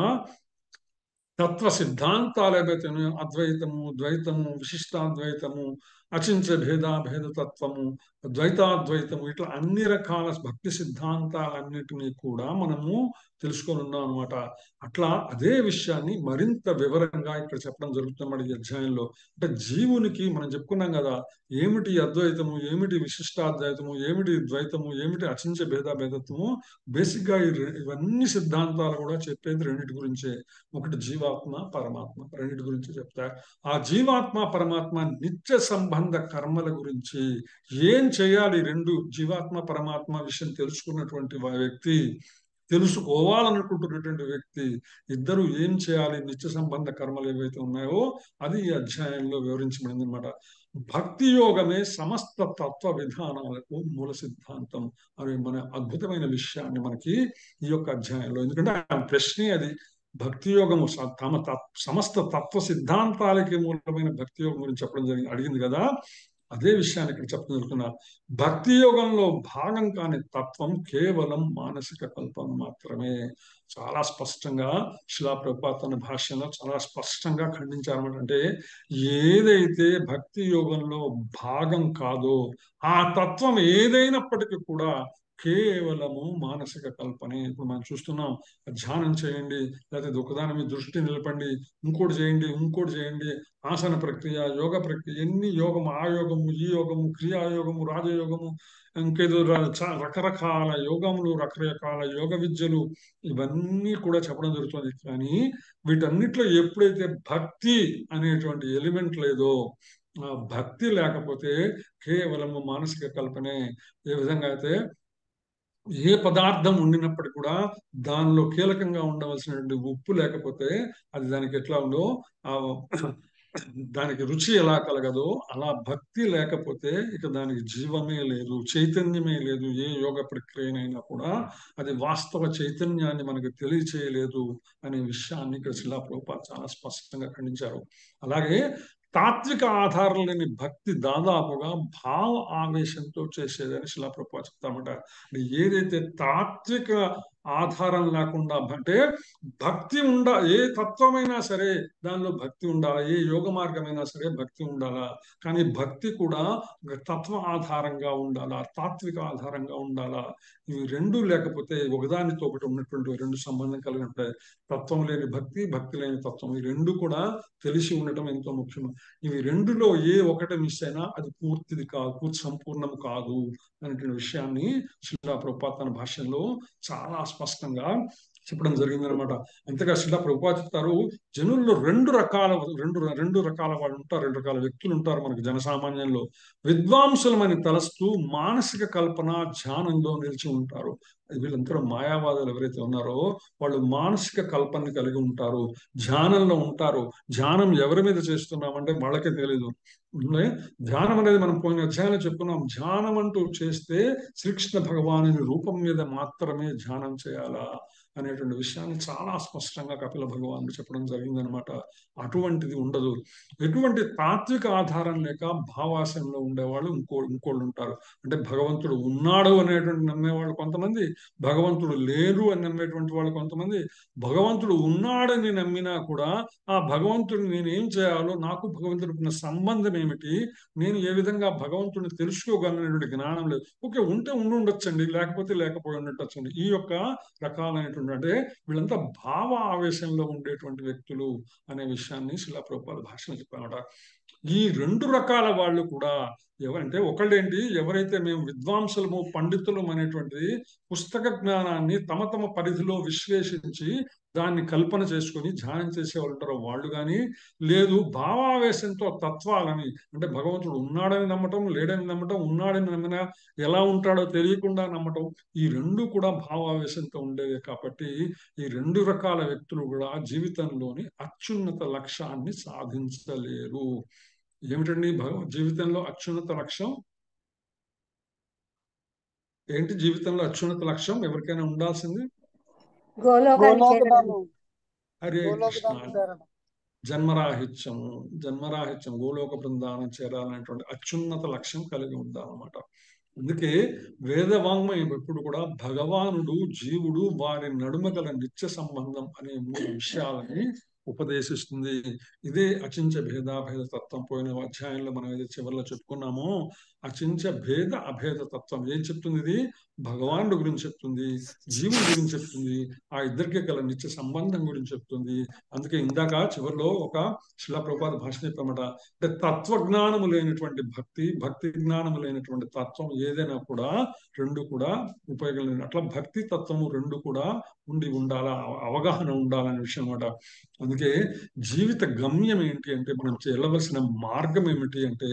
తత్వ సిద్ధాంతాలు ఏవైతే అద్వైతము ద్వైతము విశిష్టాద్వైతము అచించ భేదాభేద తత్వము ద్వైతాద్వైతము ఇట్లా అన్ని రకాల భక్తి సిద్ధాంతాలన్నిటినీ కూడా మనము తెలుసుకొని ఉన్నాం అనమాట అట్లా అదే విషయాన్ని మరింత వివరంగా ఇక్కడ చెప్పడం జరుగుతున్నమాట ఈ అధ్యాయంలో అంటే జీవునికి మనం చెప్పుకున్నాం కదా ఏమిటి అద్వైతము ఏమిటి విశిష్టాద్వైతము ఏమిటి ద్వైతము ఏమిటి అచించ భేదాభేదత్వము బేసిక్ గా ఇవన్నీ సిద్ధాంతాలు కూడా చెప్పేది రెండింటి గురించే ఒకటి జీవాత్మ పరమాత్మ రెండింటి గురించి చెప్తారు ఆ జీవాత్మ పరమాత్మ నిత్య సంబంధ సంబంధ కర్మల గురించి ఏం చేయాలి రెండు జీవాత్మ పరమాత్మ విషయం తెలుసుకున్నటువంటి వా- వ్యక్తి తెలుసుకోవాలనుకుంటున్నటువంటి వ్యక్తి ఇద్దరు ఏం చేయాలి నిత్య సంబంధ కర్మలు ఏవైతే ఉన్నాయో అది ఈ అధ్యాయంలో వివరించబడింది అనమాట భక్తి యోగమే సమస్త తత్వ విధానాలకు మూల సిద్ధాంతం అనే మన అద్భుతమైన విషయాన్ని మనకి ఈ యొక్క అధ్యాయంలో ఎందుకంటే ఆ ప్రశ్నే అది భక్తి యోగము స- తమ తత్- సమస్త తత్వ సిద్ధాంతాలకి మూలమైన భక్తి యోగం గురించి చెప్పడం జరిగింది అడిగింది కదా అదే విషయాన్ని ఇక్కడ చెప్పడం జరుగుతున్నా భక్తి యోగంలో భాగం కాని తత్వం కేవలం మానసిక కల్పన మాత్రమే చాలా స్పష్టంగా శిలా ప్రభుపాతన భాష్యంలో చాలా స్పష్టంగా ఖండించారన్నమాట అంటే ఏదైతే భక్తి యోగంలో భాగం కాదో ఆ తత్వం ఏదైనప్పటికీ కూడా కేవలము మానసిక కల్పనే ఇప్పుడు మనం చూస్తున్నాం ధ్యానం చేయండి లేకపోతే ఒకదాని మీద దృష్టి నిలపండి ఇంకోటి చేయండి ఇంకోటి చేయండి ఆసన ప్రక్రియ యోగ ప్రక్రియ ఎన్ని యోగము ఆ యోగము ఈ యోగము క్రియాయోగము రాజయోగము ఇంకేదో ర- చ- రకరకాల యోగములు రకరకాల యోగ విద్యలు ఇవన్నీ కూడా చెప్పడం జరుగుతుంది కానీ వీటన్నిటిలో ఎప్పుడైతే భక్తి అనేటువంటి ఎలిమెంట్ లేదో ఆ భక్తి లేకపోతే కేవలము మానసిక కల్పనే ఏ విధంగా అయితే ఏ పదార్థం ఉండినప్పటికీ కూడా దానిలో కీలకంగా ఉండవలసినటువంటి ఉప్పు లేకపోతే అది దానికి ఎట్లా ఉందో ఆ దానికి రుచి ఎలా కలగదో అలా భక్తి లేకపోతే ఇక దానికి జీవమే లేదు చైతన్యమే లేదు ఏ యోగ ప్రక్రియనైనా కూడా అది వాస్తవ చైతన్యాన్ని మనకు తెలియచేయలేదు అనే విషయాన్ని ఇక్కడ శిలా ప్రభుపాద్ చాలా స్పష్టంగా ఖండించారు అలాగే తాత్విక ఆధారం లేని భక్తి దాదాపుగా భావ ఆవేశంతో చేసేదని శిలా ప్రభుపాద్ చెప్తామట అంటే ఏదైతే తాత్విక ఆధారం లేకుండా అంటే భక్తి ఉండ ఏ తత్వమైనా సరే దానిలో భక్తి ఉండాలా ఏ యోగ మార్గమైనా సరే భక్తి ఉండాలా కానీ భక్తి కూడా ఒక తత్వ ఆధారంగా ఉండాలా తాత్విక ఆధారంగా ఉండాలా ఇవి రెండు లేకపోతే ఒకదానితో ఒకటి ఉన్నటువంటి రెండు సంబంధం కలిగి ఉంటాయి తత్వం లేని భక్తి భక్తి లేని తత్వం ఈ రెండు కూడా తెలిసి ఉండటం ఎంతో ముఖ్యం ఇవి రెండులో ఏ ఒకటి మిస్ అయినా అది పూర్తిది కాదు పూర్తి సంపూర్ణం కాదు అనేటువంటి విషయాన్ని శిలా ప్రభుపాత్ తన భాషలో చాలా స్పష్టంగా చెప్పడం జరిగిందనమాట అంతేగా శిలా ప్రభుపాత్ చెప్తారు జనుల్లో రెండు రకాల రెండు రెండు రకాల వాళ్ళు ఉంటారు రెండు రకాల వ్యక్తులు ఉంటారు మనకి జనసామాన్యంలో విద్వాంసులమని తలస్తూ మానసిక కల్పన ధ్యానంలో నిలిచి ఉంటారు వీళ్ళందరూ మాయావాదులు ఎవరైతే ఉన్నారో వాళ్ళు మానసిక కల్పనని కలిగి ఉంటారు ధ్యానంలో ఉంటారు ధ్యానం ఎవరి మీద చేస్తున్నామంటే వాళ్ళకే తెలియదు అంటే ధ్యానం అనేది మనం పోయిన అధ్యాయంలో చెప్పుకున్నాం ధ్యానం అంటూ చేస్తే శ్రీకృష్ణ భగవానుని రూపం మీద మాత్రమే ధ్యానం చేయాలా అనేటువంటి విషయాన్ని చాలా స్పష్టంగా కపిల భగవానుడు చెప్పడం జరిగిందనమాట అటువంటిది ఉండదు ఎటువంటి తాత్విక ఆధారం లేక భావాశంలో ఉండేవాళ్ళు ఇంకో ఇంకోళ్ళు ఉంటారు అంటే భగవంతుడు ఉన్నాడు అనేటువంటి నమ్మేవాళ్ళు కొంతమంది భగవంతుడు లేరు అని నమ్మేటువంటి వాళ్ళు కొంతమంది భగవంతుడు ఉన్నాడని నమ్మినా కూడా ఆ భగవంతుడిని నేను ఏం చేయాలో నాకు భగవంతుడికి ఉన్న సంబంధం ఏమిటి నేను ఏ విధంగా భగవంతుడిని తెలుసుకోగలనేటువంటి జ్ఞానం లేదు ఓకే ఉంటే ఉండి ఉండొచ్చండి లేకపోతే లేకపోయి ఉండొచ్చండి ఈ యొక్క రకాలైనటువంటి అంటే వీళ్ళంతా భావ ఆవేశంలో ఉండేటువంటి వ్యక్తులు అనే విషయాన్ని శిలా ప్రభుపాద భాషలో చెప్పామట ఈ రెండు రకాల వాళ్ళు కూడా ఎవరంటే ఒకళ్ళేంటి ఎవరైతే మేము విద్వాంసులము పండితులం అనేటువంటిది పుస్తక జ్ఞానాన్ని తమ తమ పరిధిలో విశ్లేషించి దాన్ని కల్పన చేసుకొని ధ్యానం చేసేవాళ్ళు ఉంటారో వాళ్ళు కానీ లేదు భావావేశంతో తత్వాలని అంటే భగవంతుడు ఉన్నాడని నమ్మటం లేడని నమ్మటం ఉన్నాడని నమ్మినా ఎలా ఉంటాడో తెలియకుండా నమ్మటం ఈ రెండు కూడా భావావేశంతో ఉండేవే కాబట్టి ఈ రెండు రకాల వ్యక్తులు కూడా జీవితంలోని అత్యున్నత లక్ష్యాన్ని సాధించలేరు ఏమిటండి భగవ జీవితంలో అత్యున్నత లక్ష్యం ఏంటి జీవితంలో అత్యున్నత లక్ష్యం ఎవరికైనా ఉండాల్సింది గోలోకానికి చేరడం గోలోకధామం హరే కృష్ణ గోలోకధామం చేరడం జన్మరాహిత్యము జన్మరాహిత్యం గోలోక బృందానం చేరాలనేటువంటి అత్యున్నత లక్ష్యం కలిగి ఉండాలన్నమాట అందుకే వేదవాంగ్మయం ఎప్పుడు కూడా భగవానుడు జీవుడు వారి నడుమ గల నిత్య సంబంధం అనే మూడు విషయాలని ఉపదేశిస్తుంది ఇదే అచించ భేదాభేద తత్వం పోయిన అధ్యాయంలో మనం ఏదైతే చివరిలో చెప్పుకున్నామో అచించ భేద అభేద తత్వం ఏం చెప్తుంది ఇది భగవానుడు గురించి చెప్తుంది జీవుడి గురించి చెప్తుంది ఆ ఇద్దరికి గల నిత్య సంబంధం గురించి చెప్తుంది అందుకే ఇందాక చివరిలో ఒక శిలాప్రపాద భాష చెప్పామట అంటే తత్వజ్ఞానము లేనటువంటి భక్తి భక్తి జ్ఞానము లేనటువంటి తత్వం ఏదైనా కూడా రెండు కూడా ఉపయోగం లేదు అట్లా భక్తి తత్వము రెండు కూడా ఉండి ఉండాలా అవగాహన ఉండాలనే విషయం అనమాట అందుకే జీవిత గమ్యం ఏంటి అంటే మనం వెళ్ళవలసిన మార్గం ఏమిటి అంటే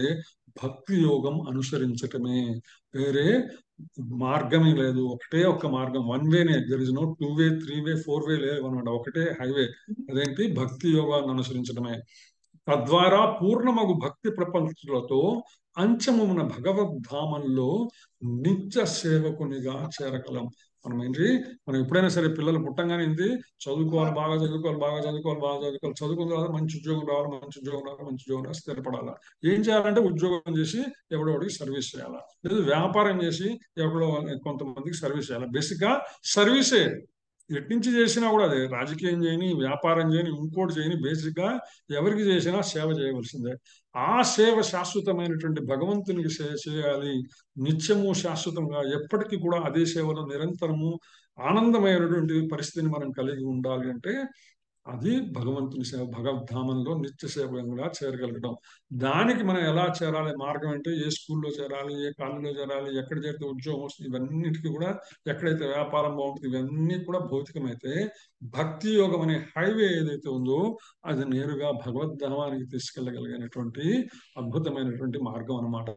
భక్తి యోగం అనుసరించటమే వేరే మార్గమే లేదు ఒకటే ఒక్క మార్గం వన్ వేనే there is no two way three way four way లేదు అనమాట ఒకటే హైవే అదేంటి భక్తి యోగాన్ని అనుసరించడమే తద్వారా పూర్ణమగు భక్తి ప్రపంచులతో అంచమున భగవద్ధామంలో నిత్య సేవకునిగా చేరగలం మనం ఏంటి మనం ఎప్పుడైనా సరే పిల్లలు పుట్టంగానే ఏంటి చదువుకోవాలి బాగా చదువుకోవాలి బాగా చదువుకోవాలి బాగా చదువుకోవాలి చదువుకున్న తర్వాత మంచి ఉద్యోగం రావాలి మంచి ఉద్యోగం రావాలి మంచి ఉద్యోగం రావాలి స్థిరపడాలా ఏం చేయాలంటే ఉద్యోగం చేసి ఎవడోడికి సర్వీస్ చేయాలా లేదు వ్యాపారం చేసి ఎవడో కొంతమందికి సర్వీస్ చేయాలి బేసిక్ గా సర్వీసే ఎట్నుంచి చేసినా కూడా అదే రాజకీయం చేయని వ్యాపారం చేయని ఇంకోటి చేయని బేసిక్ గా ఎవరికి చేసినా సేవ చేయవలసిందే ఆ సేవ శాశ్వతమైనటువంటి భగవంతునికి సేవ చేయాలి నిత్యము శాశ్వతంగా ఎప్పటికీ కూడా అదే సేవలో నిరంతరము ఆనందమైనటువంటి పరిస్థితిని మనం కలిగి ఉండాలి అంటే అది భగవంతుని సేవ భగవద్ధామంలో నిత్య సేవగా చేరగలగడం దానికి మనం ఎలా చేరాలి మార్గం అంటే ఏ స్కూల్లో చేరాలి ఏ కాలేజీలో చేరాలి ఎక్కడ చేరితే ఉద్యోగం వస్తుంది ఇవన్నిటికీ కూడా ఎక్కడైతే వ్యాపారం బాగుంటుంది ఇవన్నీ కూడా భౌతికమైతే భక్తి యోగం అనే హైవే ఏదైతే ఉందో అది నేరుగా భగవద్ధామానికి తీసుకెళ్ళగలిగినటువంటి అద్భుతమైనటువంటి మార్గం అన్నమాట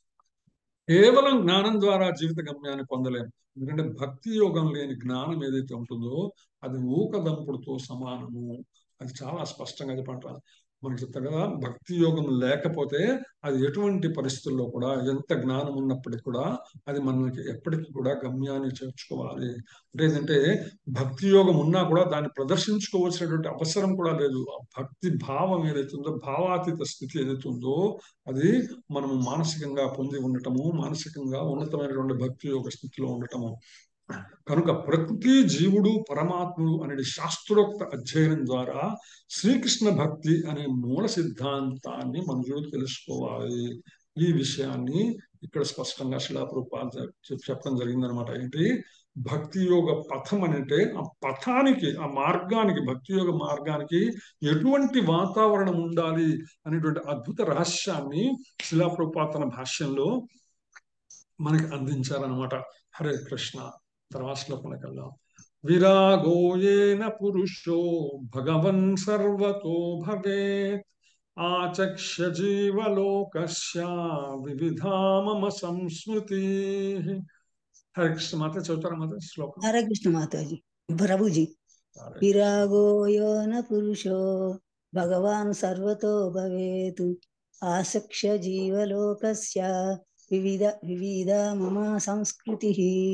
కేవలం జ్ఞానం ద్వారా జీవిత గమ్యాన్ని పొందలేము ఎందుకంటే భక్తి యోగం లేని జ్ఞానం ఏదైతే ఉంటుందో అది ఊకదంపుడుతో సమానము అది చాలా స్పష్టంగా చెప్పంటారు మనకి చెప్తారు కదా భక్తి యోగం లేకపోతే అది ఎటువంటి పరిస్థితుల్లో కూడా ఎంత జ్ఞానం ఉన్నప్పటికీ కూడా అది మనకి ఎప్పటికీ కూడా గమ్యాన్ని చేర్చుకోవాలి అంటే ఏంటంటే భక్తి యోగం ఉన్నా కూడా దాన్ని ప్రదర్శించుకోవాల్సినటువంటి అవసరం కూడా లేదు ఆ భక్తి భావం ఏదైతే ఉందో భావాతీత స్థితి ఏదైతే ఉందో అది మనము మానసికంగా పొంది ఉండటము మానసికంగా ఉన్నతమైనటువంటి భక్తి యోగ స్థితిలో ఉండటము కనుక ప్రకృతి జీవుడు పరమాత్ముడు అనే శాస్త్రోక్త అధ్యయనం ద్వారా శ్రీకృష్ణ భక్తి అనే మూల సిద్ధాంతాన్ని మనుషులు తెలుసుకోవాలి ఈ విషయాన్ని ఇక్కడ స్పష్టంగా శిలాప్రూపాలు చెప్పడం జరిగిందనమాట ఏంటి భక్తి యోగ పథం అని అంటే ఆ పథానికి ఆ మార్గానికి భక్తి యోగ మార్గానికి ఎటువంటి వాతావరణం ఉండాలి అనేటువంటి అద్భుత రహస్యాన్ని శిలాప్రూపా తన భాష్యంలో మనకి అందించారనమాట హరే కృష్ణ తర్వాత శ్లోకంలోకి వెళ్దాం విరాగోయేన పురుషో భగవన్ సర్వతో భవేత్ ఆచక్ష్య జీవలోకస్య వివిధా మమ సంస్మృతి హరే కృష్ణ మాత చదువుతారా మాత శ్లోకం హరే కృష్ణ మాతాజీ ప్రభుజీ విరాగో యో న పురుషో భగవాన్ సర్వతో భవేతు ఆసక్ష్య జీవలోకస్య వివిధ వివిధ మమ సంస్కృతి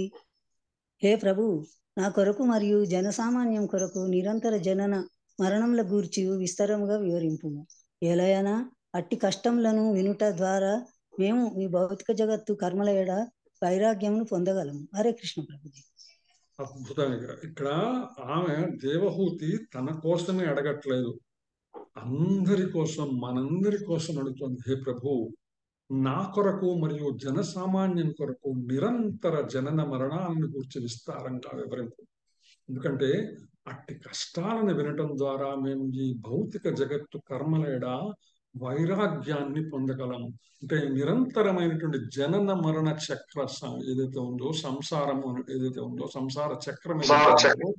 హే ప్రభు నా కొరకు మరియు జనసామాన్యం కొరకు నిరంతర జనన మరణంల గూర్చి విస్తరముగా వివరింపు ఎలయనా అట్టి కష్టములను వినుట ద్వారా మేము ఈ భౌతిక జగత్తు కర్మల ఎడ వైరాగ్యమును పొందగలము హరే కృష్ణ ప్రభుజీ అద్భుతంగా ఇక్కడ ఆమె దేవహూతి తన కోసమే అడగట్లేదు అందరి కోసం మనందరి కోసం అడుగుతుంది హే ప్రభు నా కొరకు మరియు జనసామాన్యం కొరకు నిరంతర జనన మరణాలను గురించి విస్తారంగా వివరింపు ఎందుకంటే అట్టి కష్టాలను వినటం ద్వారా మేము ఈ భౌతిక జగత్తు కర్మలేడ వైరాగ్యాన్ని పొందగలం అంటే నిరంతరమైనటువంటి జనన మరణ చక్ర ఏదైతే ఉందో సంసారము ఏదైతే ఉందో సంసార చక్రం ఏదైతే ఉందో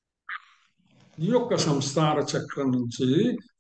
ఈ యొక్క సంసార చక్రం నుంచి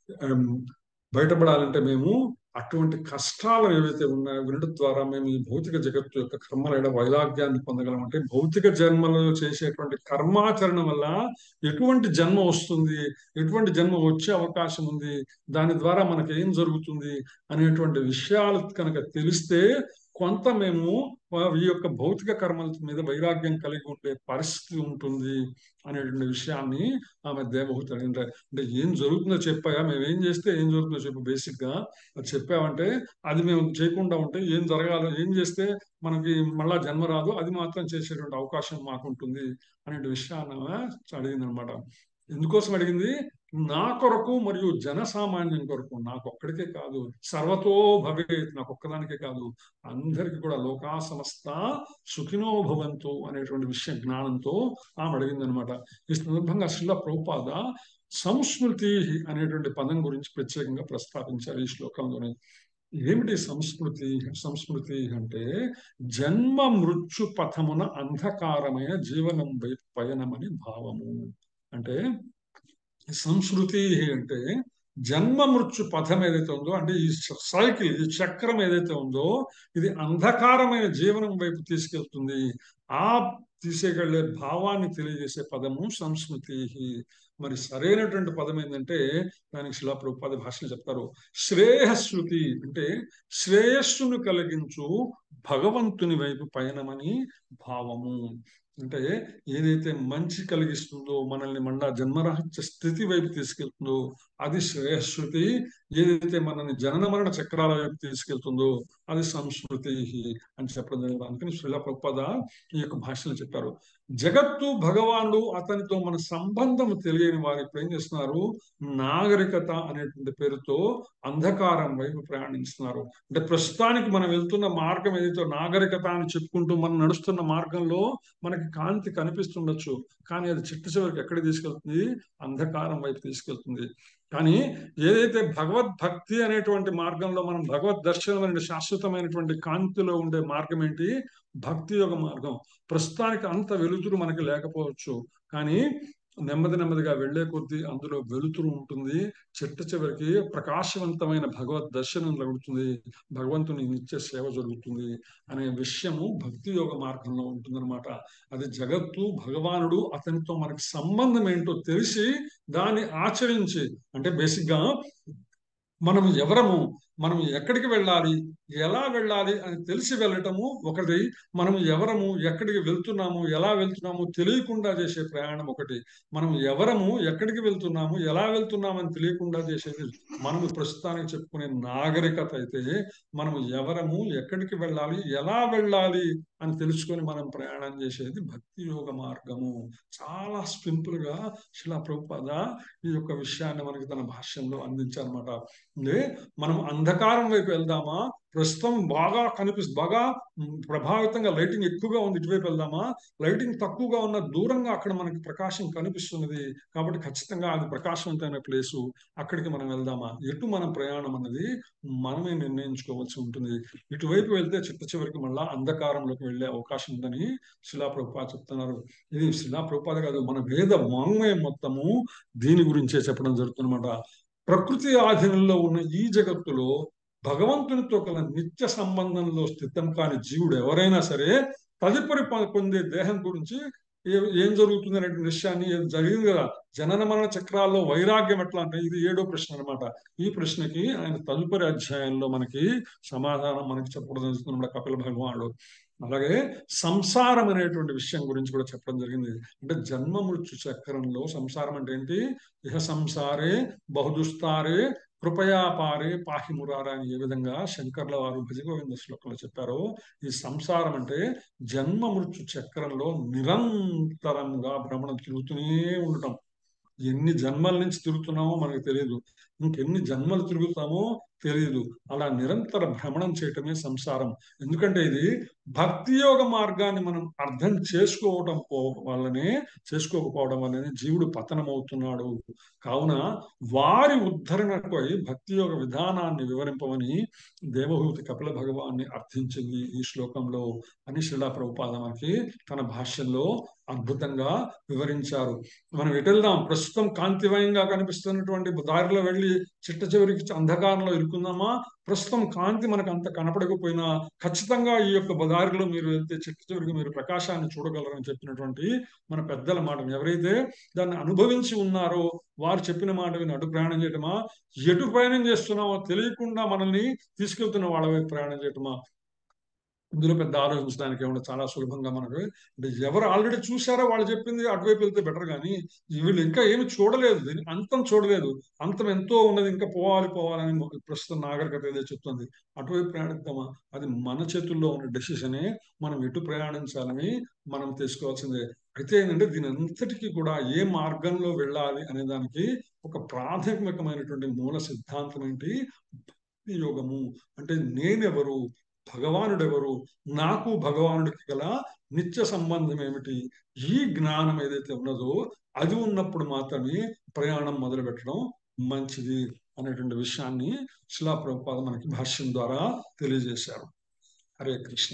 బయటపడాలంటే మేము అటువంటి కష్టాలు ఏవైతే ఉన్నాయో వినడం ద్వారా మేము ఈ భౌతిక జగత్తు యొక్క కర్మల వైరాగ్యాన్ని పొందగలం అంటే భౌతిక జన్మలో చేసేటువంటి కర్మాచరణ వల్ల ఎటువంటి జన్మ వస్తుంది ఎటువంటి జన్మ వచ్చే అవకాశం ఉంది దాని ద్వారా మనకి ఏం జరుగుతుంది అనేటువంటి విషయాలు కనుక తెలిస్తే కొంత మేము ఈ యొక్క భౌతిక కర్మల మీద వైరాగ్యం కలిగి ఉండే పరిస్థితి ఉంటుంది అనేటువంటి విషయాన్ని ఆమె దేవహూతి అడిగింటే అంటే ఏం జరుగుతుందో చెప్పాగా మేము ఏం చేస్తే ఏం జరుగుతుందో చెప్పు బేసిక్ గా అది చెప్పామంటే అది మేము చేయకుండా ఉంటే ఏం జరగాలో ఏం చేస్తే మనకి మళ్ళా జన్మ రాదు అది మాత్రం చేసేటువంటి అవకాశం మాకు ఉంటుంది అనే విషయాన్ని అడిగింది అనమాట ఎందుకోసం అడిగింది నా కొరకు మరియు జనసామాన్యం కొరకు నాకు ఒక్కడికే కాదు సర్వతో భవేత్ నాకు ఒక్కదానికే కాదు అందరికి కూడా లోకా సమస్త సుఖినో భవంతు అనేటువంటి విషయ జ్ఞానంతో ఆమె అడిగింది అనమాట ఈ సందర్భంగా శిల ప్రభుపాద సంస్మృతి అనేటువంటి పదం గురించి ప్రత్యేకంగా ప్రస్తావించారు ఈ శ్లోకంలోనే ఏమిటి సంస్కృతి సంస్మృతి అంటే జన్మ మృత్యు పథమున అంధకారమైన జీవనం పయనమని భావము అంటే సంస్కృతి అంటే జన్మ మృత్యు పథం ఏదైతే ఉందో అంటే ఈ సైకిల్ ఈ చక్రం ఏదైతే ఉందో ఇది అంధకారమైన జీవనం వైపు తీసుకెళ్తుంది ఆ తీసేకెళ్లే భావాన్ని తెలియజేసే పదము సంస్మృతి మరి సరైనటువంటి పదం ఏంటంటే దానికి శిలా ప్రభుపాద భాషను చెప్తారు శ్రేయస్మృతి అంటే శ్రేయస్సును కలిగించు భగవంతుని వైపు పయనమని భావము అంటే ఏదైతే మంచి కలిగిస్తుందో మనల్ని మళ్ళా జన్మరహస్య స్థితి వైపు తీసుకెళ్తుందో అది శ్రేయస్మృతి ఏదైతే మనల్ని జనన మరణ చక్రాల వైపు తీసుకెళ్తుందో అది సంస్కృతి అని చెప్పడం జరిగింది అందుకని శ్రీలా ప్రభుపద ఈ యొక్క భాషలో చెప్పారు జగత్తు భగవానుడు అతనితో మన సంబంధం తెలియని వారు ఇప్పుడు ఏం చేస్తున్నారు నాగరికత అనేటువంటి పేరుతో అంధకారం వైపు ప్రయాణిస్తున్నారు అంటే ప్రస్తుతానికి మనం వెళ్తున్న మార్గం ఏదైతే నాగరికత అని చెప్పుకుంటూ మనం నడుస్తున్న మార్గంలో మనకి కాంతి కనిపిస్తుండొచ్చు కానీ అది చిట్ట చివరికి ఎక్కడ తీసుకెళ్తుంది అంధకారం వైపు తీసుకెళ్తుంది కానీ ఏదైతే భగవద్భక్తి అనేటువంటి మార్గంలో మనం భగవద్ దర్శనం అనే శాశ్వతమైనటువంటి కాంతిలో ఉండే మార్గం ఏంటి భక్తి యొక్క మార్గం ప్రస్తుతానికి అంత వెలుతురు మనకి లేకపోవచ్చు కానీ నెమ్మది నెమ్మదిగా వెళ్లే కొద్దీ అందులో వెలుతురు ఉంటుంది చిట్ట చివరికి ప్రకాశవంతమైన భగవద్ దర్శనం జరుగుతుంది భగవంతుని నిత్య సేవ జరుగుతుంది అనే విషయము భక్తి యోగ మార్గంలో ఉంటుందన్నమాట అది జగత్తు భగవానుడు అతనితో మనకి సంబంధం ఏంటో తెలిసి దాన్ని ఆచరించి అంటే బేసిక్ గా మనం ఎవరము మనం ఎక్కడికి వెళ్ళాలి ఎలా వెళ్ళాలి అని తెలిసి వెళ్ళటము ఒకటి మనం ఎవరము ఎక్కడికి వెళ్తున్నాము ఎలా వెళ్తున్నాము తెలియకుండా చేసే ప్రయాణం ఒకటి మనం ఎవరము ఎక్కడికి వెళ్తున్నాము ఎలా వెళ్తున్నాము అని తెలియకుండా చేసేది మనము ప్రస్తుతానికి చెప్పుకునే నాగరికత అయితే మనం ఎవరము ఎక్కడికి వెళ్ళాలి ఎలా వెళ్ళాలి అని తెలుసుకొని మనం ప్రయాణం చేసేది భక్తి యోగ మార్గము చాలా సింపుల్ గా శిలా ప్రభుపాద ఈ యొక్క విషయాన్ని మనకి తన భాష్యంలో అందించారనమాట అంటే మనం అంధకారం వైపు వెళ్దామా ప్రస్తుతం బాగా కనిపిస్తుంది బాగా ప్రభావితంగా లైటింగ్ ఎక్కువగా ఉంది ఇటువైపు వెళ్దామా లైటింగ్ తక్కువగా ఉన్న దూరంగా అక్కడ మనకి ప్రకాశం కనిపిస్తున్నది కాబట్టి ఖచ్చితంగా అది ప్రకాశవంతమైన ప్లేసు అక్కడికి మనం వెళ్దామా ఎటు మనం ప్రయాణం అన్నది మనమే నిర్ణయించుకోవాల్సి ఉంటుంది ఇటువైపు వెళ్తే చిట్ట చివరికి మళ్ళా అంధకారంలోకి వెళ్లే అవకాశం ఉందని శిలాప్రభుపా చెప్తున్నారు ఇది శిలాప్రభుపాద కాదు మన వేద వాంగ్మయం మొత్తము దీని గురించే చెప్పడం జరుగుతుందన్నమాట ప్రకృతి ఆధీనంలో ఉన్న ఈ జగత్తులో భగవంతునితో కల నిత్య సంబంధంలో స్థితం కాని జీవుడు ఎవరైనా సరే తదుపరి పొందే దేహం గురించి ఏం జరుగుతుంది అనే విషయాన్ని జరిగింది కదా జనన మరణ చక్రాల్లో వైరాగ్యం ఎట్లా అంటే ఇది ఏడో ప్రశ్న అనమాట ఈ ప్రశ్నకి ఆయన తదుపరి అధ్యాయంలో మనకి సమాధానం మనకి చెప్పడం జరుగుతుంది కపిల భగవానుడు అలాగే సంసారం అనేటువంటి విషయం గురించి కూడా చెప్పడం జరిగింది అంటే జన్మ మృత్యు చక్రంలో సంసారం అంటే ఏంటి ఇహ సంసారే బహుదుస్తారే కృపయాపారే పాహి మురారా అని ఏ విధంగా శంకర్ల వారు భజగోవింద శ్లోకంలో చెప్పారో ఈ సంసారం అంటే జన్మ మృత్యు చక్రంలో నిరంతరంగా భ్రమణం తిరుగుతూనే ఉండటం ఎన్ని జన్మల నుంచి తిరుగుతున్నామో మనకు తెలియదు ఇంకెన్ని జన్మలు తిరుగుతామో తెలియదు అలా నిరంతర భ్రమణం చేయటమే సంసారం ఎందుకంటే ఇది భక్తి యోగ మార్గాన్ని మనం అర్థం చేసుకోవడం వల్లనే చేసుకోకపోవడం వల్లనే జీవుడు పతనమవుతున్నాడు కావున వారి ఉద్ధరణపై భక్తి యోగ విధానాన్ని వివరింపమని దేవహూతి కపిల భగవాన్ని అర్థించింది ఈ శ్లోకంలో అని శిలా ప్రభుపాద మనకి తన భాష్యంలో అద్భుతంగా వివరించారు మనం ఎటెళ్దాం ప్రస్తుతం కాంతిమయంగా కనిపిస్తున్నటువంటి దారిలో వెళ్ళి చిట్ట చివరికి అంధకారంలో ఇరుకుందామా ప్రస్తుతం కాంతి మనకు అంత కనపడకపోయినా ఖచ్చితంగా ఈ యొక్క దారిలో మీరు వెళ్తే చిట్ట చివరికి మీరు ప్రకాశాన్ని చూడగలరని చెప్పినటువంటి మన పెద్దల మాటను ఎవరైతే దాన్ని అనుభవించి ఉన్నారో వారు చెప్పిన మాట విని అటు ప్రయాణం చేయటమా ఎటు ప్రయాణం చేస్తున్నామో తెలియకుండా మనల్ని తీసుకెళ్తున్న వాళ్ళ వైపు ప్రయాణం చేయటమా ఇందులో పెద్ద ఆలోచించడానికి ఏమన్నా చాలా సులభంగా మనకు అంటే ఎవరు ఆల్రెడీ చూసారో వాళ్ళు చెప్పింది అటువైపు వెళ్తే బెటర్ కానీ వీళ్ళు ఇంకా ఏమి చూడలేదు దీని అంతం చూడలేదు అంతం ఎంతో ఉన్నది ఇంకా పోవాలి పోవాలని ప్రస్తుతం నాగరికత ఏదో చెప్తుంది అటువైపు ప్రయాణిద్దామా అది మన చేతుల్లో ఉన్న డెసిషనే మనం ఎటు ప్రయాణించాలని మనం తెలుసుకోవాల్సిందే అయితే ఏంటంటే దీని అంతటికీ కూడా ఏ మార్గంలో వెళ్ళాలి అనే దానికి ఒక ప్రాథమికమైనటువంటి మూల సిద్ధాంతం ఏంటి యోగము అంటే నేనెవరు భగవానుడెవరు నాకు భగవానుడికి గల నిత్య సంబంధం ఏమిటి ఈ జ్ఞానం ఏదైతే ఉన్నదో అది ఉన్నప్పుడు మాత్రమే ప్రయాణం మొదలు పెట్టడం మంచిది అనేటువంటి విషయాన్ని శిలా ప్రభుపాద మనకి భాష్యం ద్వారా తెలియజేశారు హరే కృష్ణ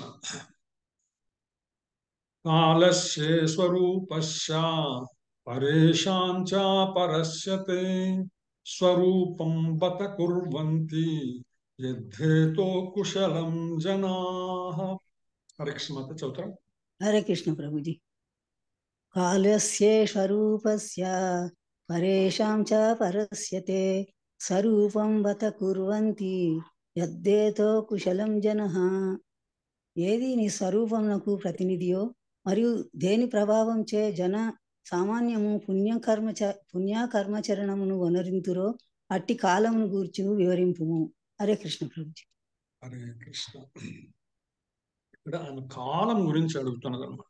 కాలస్యే స్వరూపశ్చ పరేషాంచ పరస్యతే స్వరూపం బత కుర్వంతి యద్ధేతో కుశలం జనా హరే కృష్ణ మాత చదువుతాం హరే కృష్ణ ప్రభుజీ కాలస్యేషరూపస్య పరేషాం చ పరస్యతే స్వరూపం బత కుర్వంతి యద్దేతో కుశలం జనః ఏది నీ స్వరూపమునకు ప్రతినిధియో మరియు దేని ప్రభావం చే జన సామాన్యము పుణ్యకర్మ పుణ్యకర్మచరణమును వనరింతురో అట్టి కాలమును గూర్చి వివరింపుము హరే కృష్ణ ప్రభుజీ హరే కృష్ణ ఇక్కడ ఆమె కాలం గురించి అడుగుతున్నది అనమాట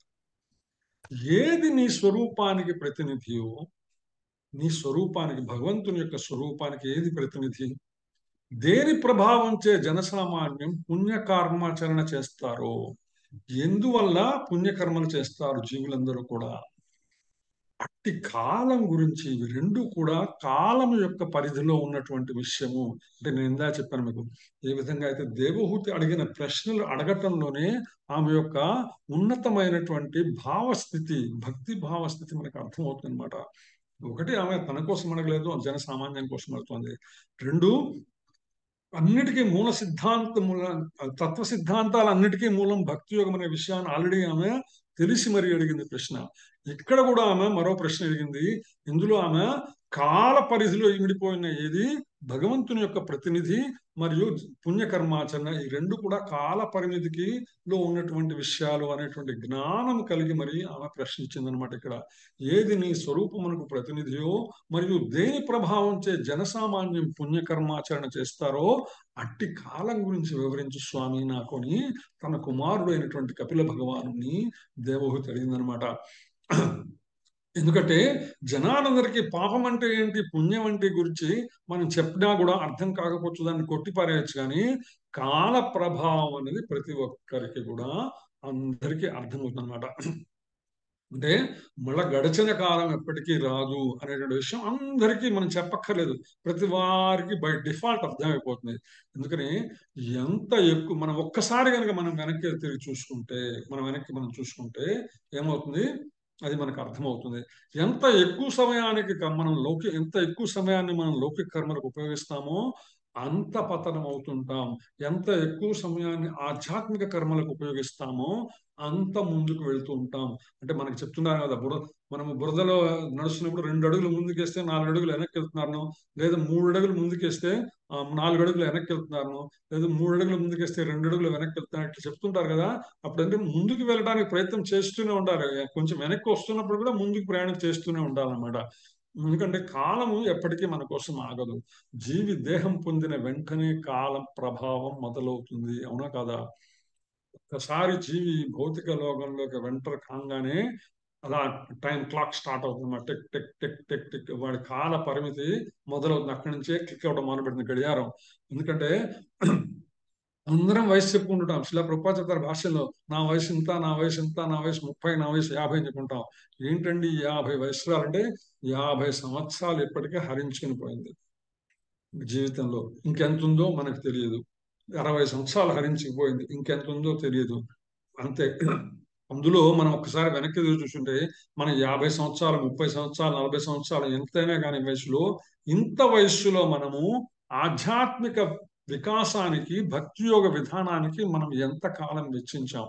ఏది నీ స్వరూపానికి ప్రతినిధియో నీ స్వరూపానికి భగవంతుని యొక్క స్వరూపానికి ఏది ప్రతినిధి దేని ప్రభావంచే జనసామాన్యం పుణ్యకర్మాచరణ చేస్తారో ఎందువల్ల పుణ్యకర్మలు చేస్తారు జీవులందరూ కూడా అట్టి కాలం గురించి ఇవి రెండు కూడా కాలం యొక్క పరిధిలో ఉన్నటువంటి విషయము అంటే నేను ఇందా చెప్పాను మీకు ఏ విధంగా అయితే దేవహూతి అడిగిన ప్రశ్నలు అడగటంలోనే ఆమె యొక్క ఉన్నతమైనటువంటి భావస్థితి భక్తి భావస్థితి మనకు అర్థమవుతుంది అనమాట ఒకటి ఆమె తన కోసం అడగలేదు జన సామాన్యం కోసం అడుగుతుంది రెండు అన్నిటికీ మూల సిద్ధాంతముల తత్వ సిద్ధాంతాలు అన్నిటికీ మూలం భక్తి యోగం అనే విషయాన్ని ఆల్రెడీ ఆమె తెలిసి మరి అడిగింది ప్రశ్న ఇక్కడ కూడా ఆమె మరో ప్రశ్న అడిగింది ఇందులో ఆమె కాల పరిధిలో ఇమిడిపోయిన ఏది భగవంతుని యొక్క ప్రతినిధి మరియు పుణ్యకర్మాచరణ ఈ రెండు కూడా కాల పరిమితికి లో ఉన్నటువంటి విషయాలు అనేటువంటి జ్ఞానం కలిగి మరి ఆమె ప్రశ్నించింది అనమాట ఇక్కడ ఏది నీ స్వరూపమునకు ప్రతినిధియో మరియు దేని ప్రభావం చే జనసామాన్యం పుణ్యకర్మాచరణ చేస్తారో అట్టి కాలం గురించి వివరించు స్వామి నాకు అని తన కుమారుడు అయినటువంటి కపిల భగవాను దేవహూతి అడిగిందనమాట ఎందుకంటే జనాలందరికీ పాపం అంటే ఏంటి పుణ్యం అంటే గురించి మనం చెప్పినా కూడా అర్థం కాకపోవచ్చు దాన్ని కొట్టిపారేయచ్చు కానీ కాల ప్రభావం అనేది ప్రతి ఒక్కరికి కూడా అందరికీ అర్థమవుతుంది అనమాట అంటే మళ్ళా గడిచిన కాలం ఎప్పటికీ రాదు అనేటువంటి విషయం అందరికీ మనం చెప్పక్కర్లేదు ప్రతి వారికి బై డిఫాల్ట్ అర్థమైపోతుంది ఎందుకని ఎంత ఎక్కువ మనం ఒక్కసారి కనుక మనం వెనక్కి తిరిగి చూసుకుంటే మనం వెనక్కి మనం చూసుకుంటే ఏమవుతుంది అది మనకు అర్థమవుతుంది ఎంత ఎక్కువ సమయానికి మనం లౌకిక ఎంత ఎక్కువ సమయాన్ని మనం లౌకిక కర్మలకు ఉపయోగిస్తామో అంత పతనం అవుతుంటాం ఎంత ఎక్కువ సమయాన్ని ఆధ్యాత్మిక కర్మలకు ఉపయోగిస్తామో అంత ముందుకు వెళ్తూ ఉంటాం అంటే మనకి చెప్తున్నారు కదా బురద మనము బురదలో నడుస్తున్నప్పుడు రెండు అడుగులు ముందుకేస్తే నాలుగు అడుగులు వెనక్కి వెళ్తున్నాను లేదా మూడు అడుగులు ముందుకేస్తే నాలుగు అడుగులు వెనక్కి వెళ్తున్నాను లేదా మూడు అడుగులు ముందుకేస్తే రెండు అడుగులు వెనక్కి వెళ్తున్నాను ఇట్లా చెప్తుంటారు కదా అప్పుడంటే ముందుకు వెళ్ళడానికి ప్రయత్నం చేస్తూనే ఉండాలి కొంచెం వెనక్కి వస్తున్నప్పుడు కూడా ముందుకు ప్రయాణం చేస్తూనే ఉండాలన్నమాట ఎందుకంటే కాలము ఎప్పటికీ మన కోసం ఆగదు జీవి దేహం పొందిన వెంటనే కాలం ప్రభావం మొదలవుతుంది అవునా కాదా ఒక్కసారి జీవి భౌతిక లోకంలోకి వెంటర్ కాగానే అలా టైం క్లాక్ స్టార్ట్ అవుతుంది tick tick tick tick tick వాడి కాల పరిమితి మొదలవుతుంది అక్కడి నుంచే క్లిక్ అవ్వడం మొదలుపెట్టింది గడియారం ఎందుకంటే అందరం వయసు చెప్పుకుంటుంటాం శిలా ప్రపంచతర భాషలో నా వయసు ఇంత నా వయసు ఇంత నా వయసు ముప్పై నా వయసు యాభై అని చెప్పుకుంటాం ఏంటండి యాభై వయసురాలంటే యాభై సంవత్సరాలు ఇప్పటికే హరించుకుని పోయింది జీవితంలో ఇంకెంత ఉందో మనకు తెలియదు అరవై సంవత్సరాలు హరించుకుపోయింది ఇంకెంత ఉందో తెలియదు అంతే అందులో మనం ఒక్కసారి వెనక్కి తిరిగి చూస్తుంటే మన యాభై సంవత్సరాలు ముప్పై సంవత్సరాలు నలభై సంవత్సరాలు ఎంతైనా కానీ వయసులో ఇంత వయస్సులో మనము ఆధ్యాత్మిక వికాసానికి భక్తి యోగ విధానానికి మనం ఎంత కాలం వెచ్చించాం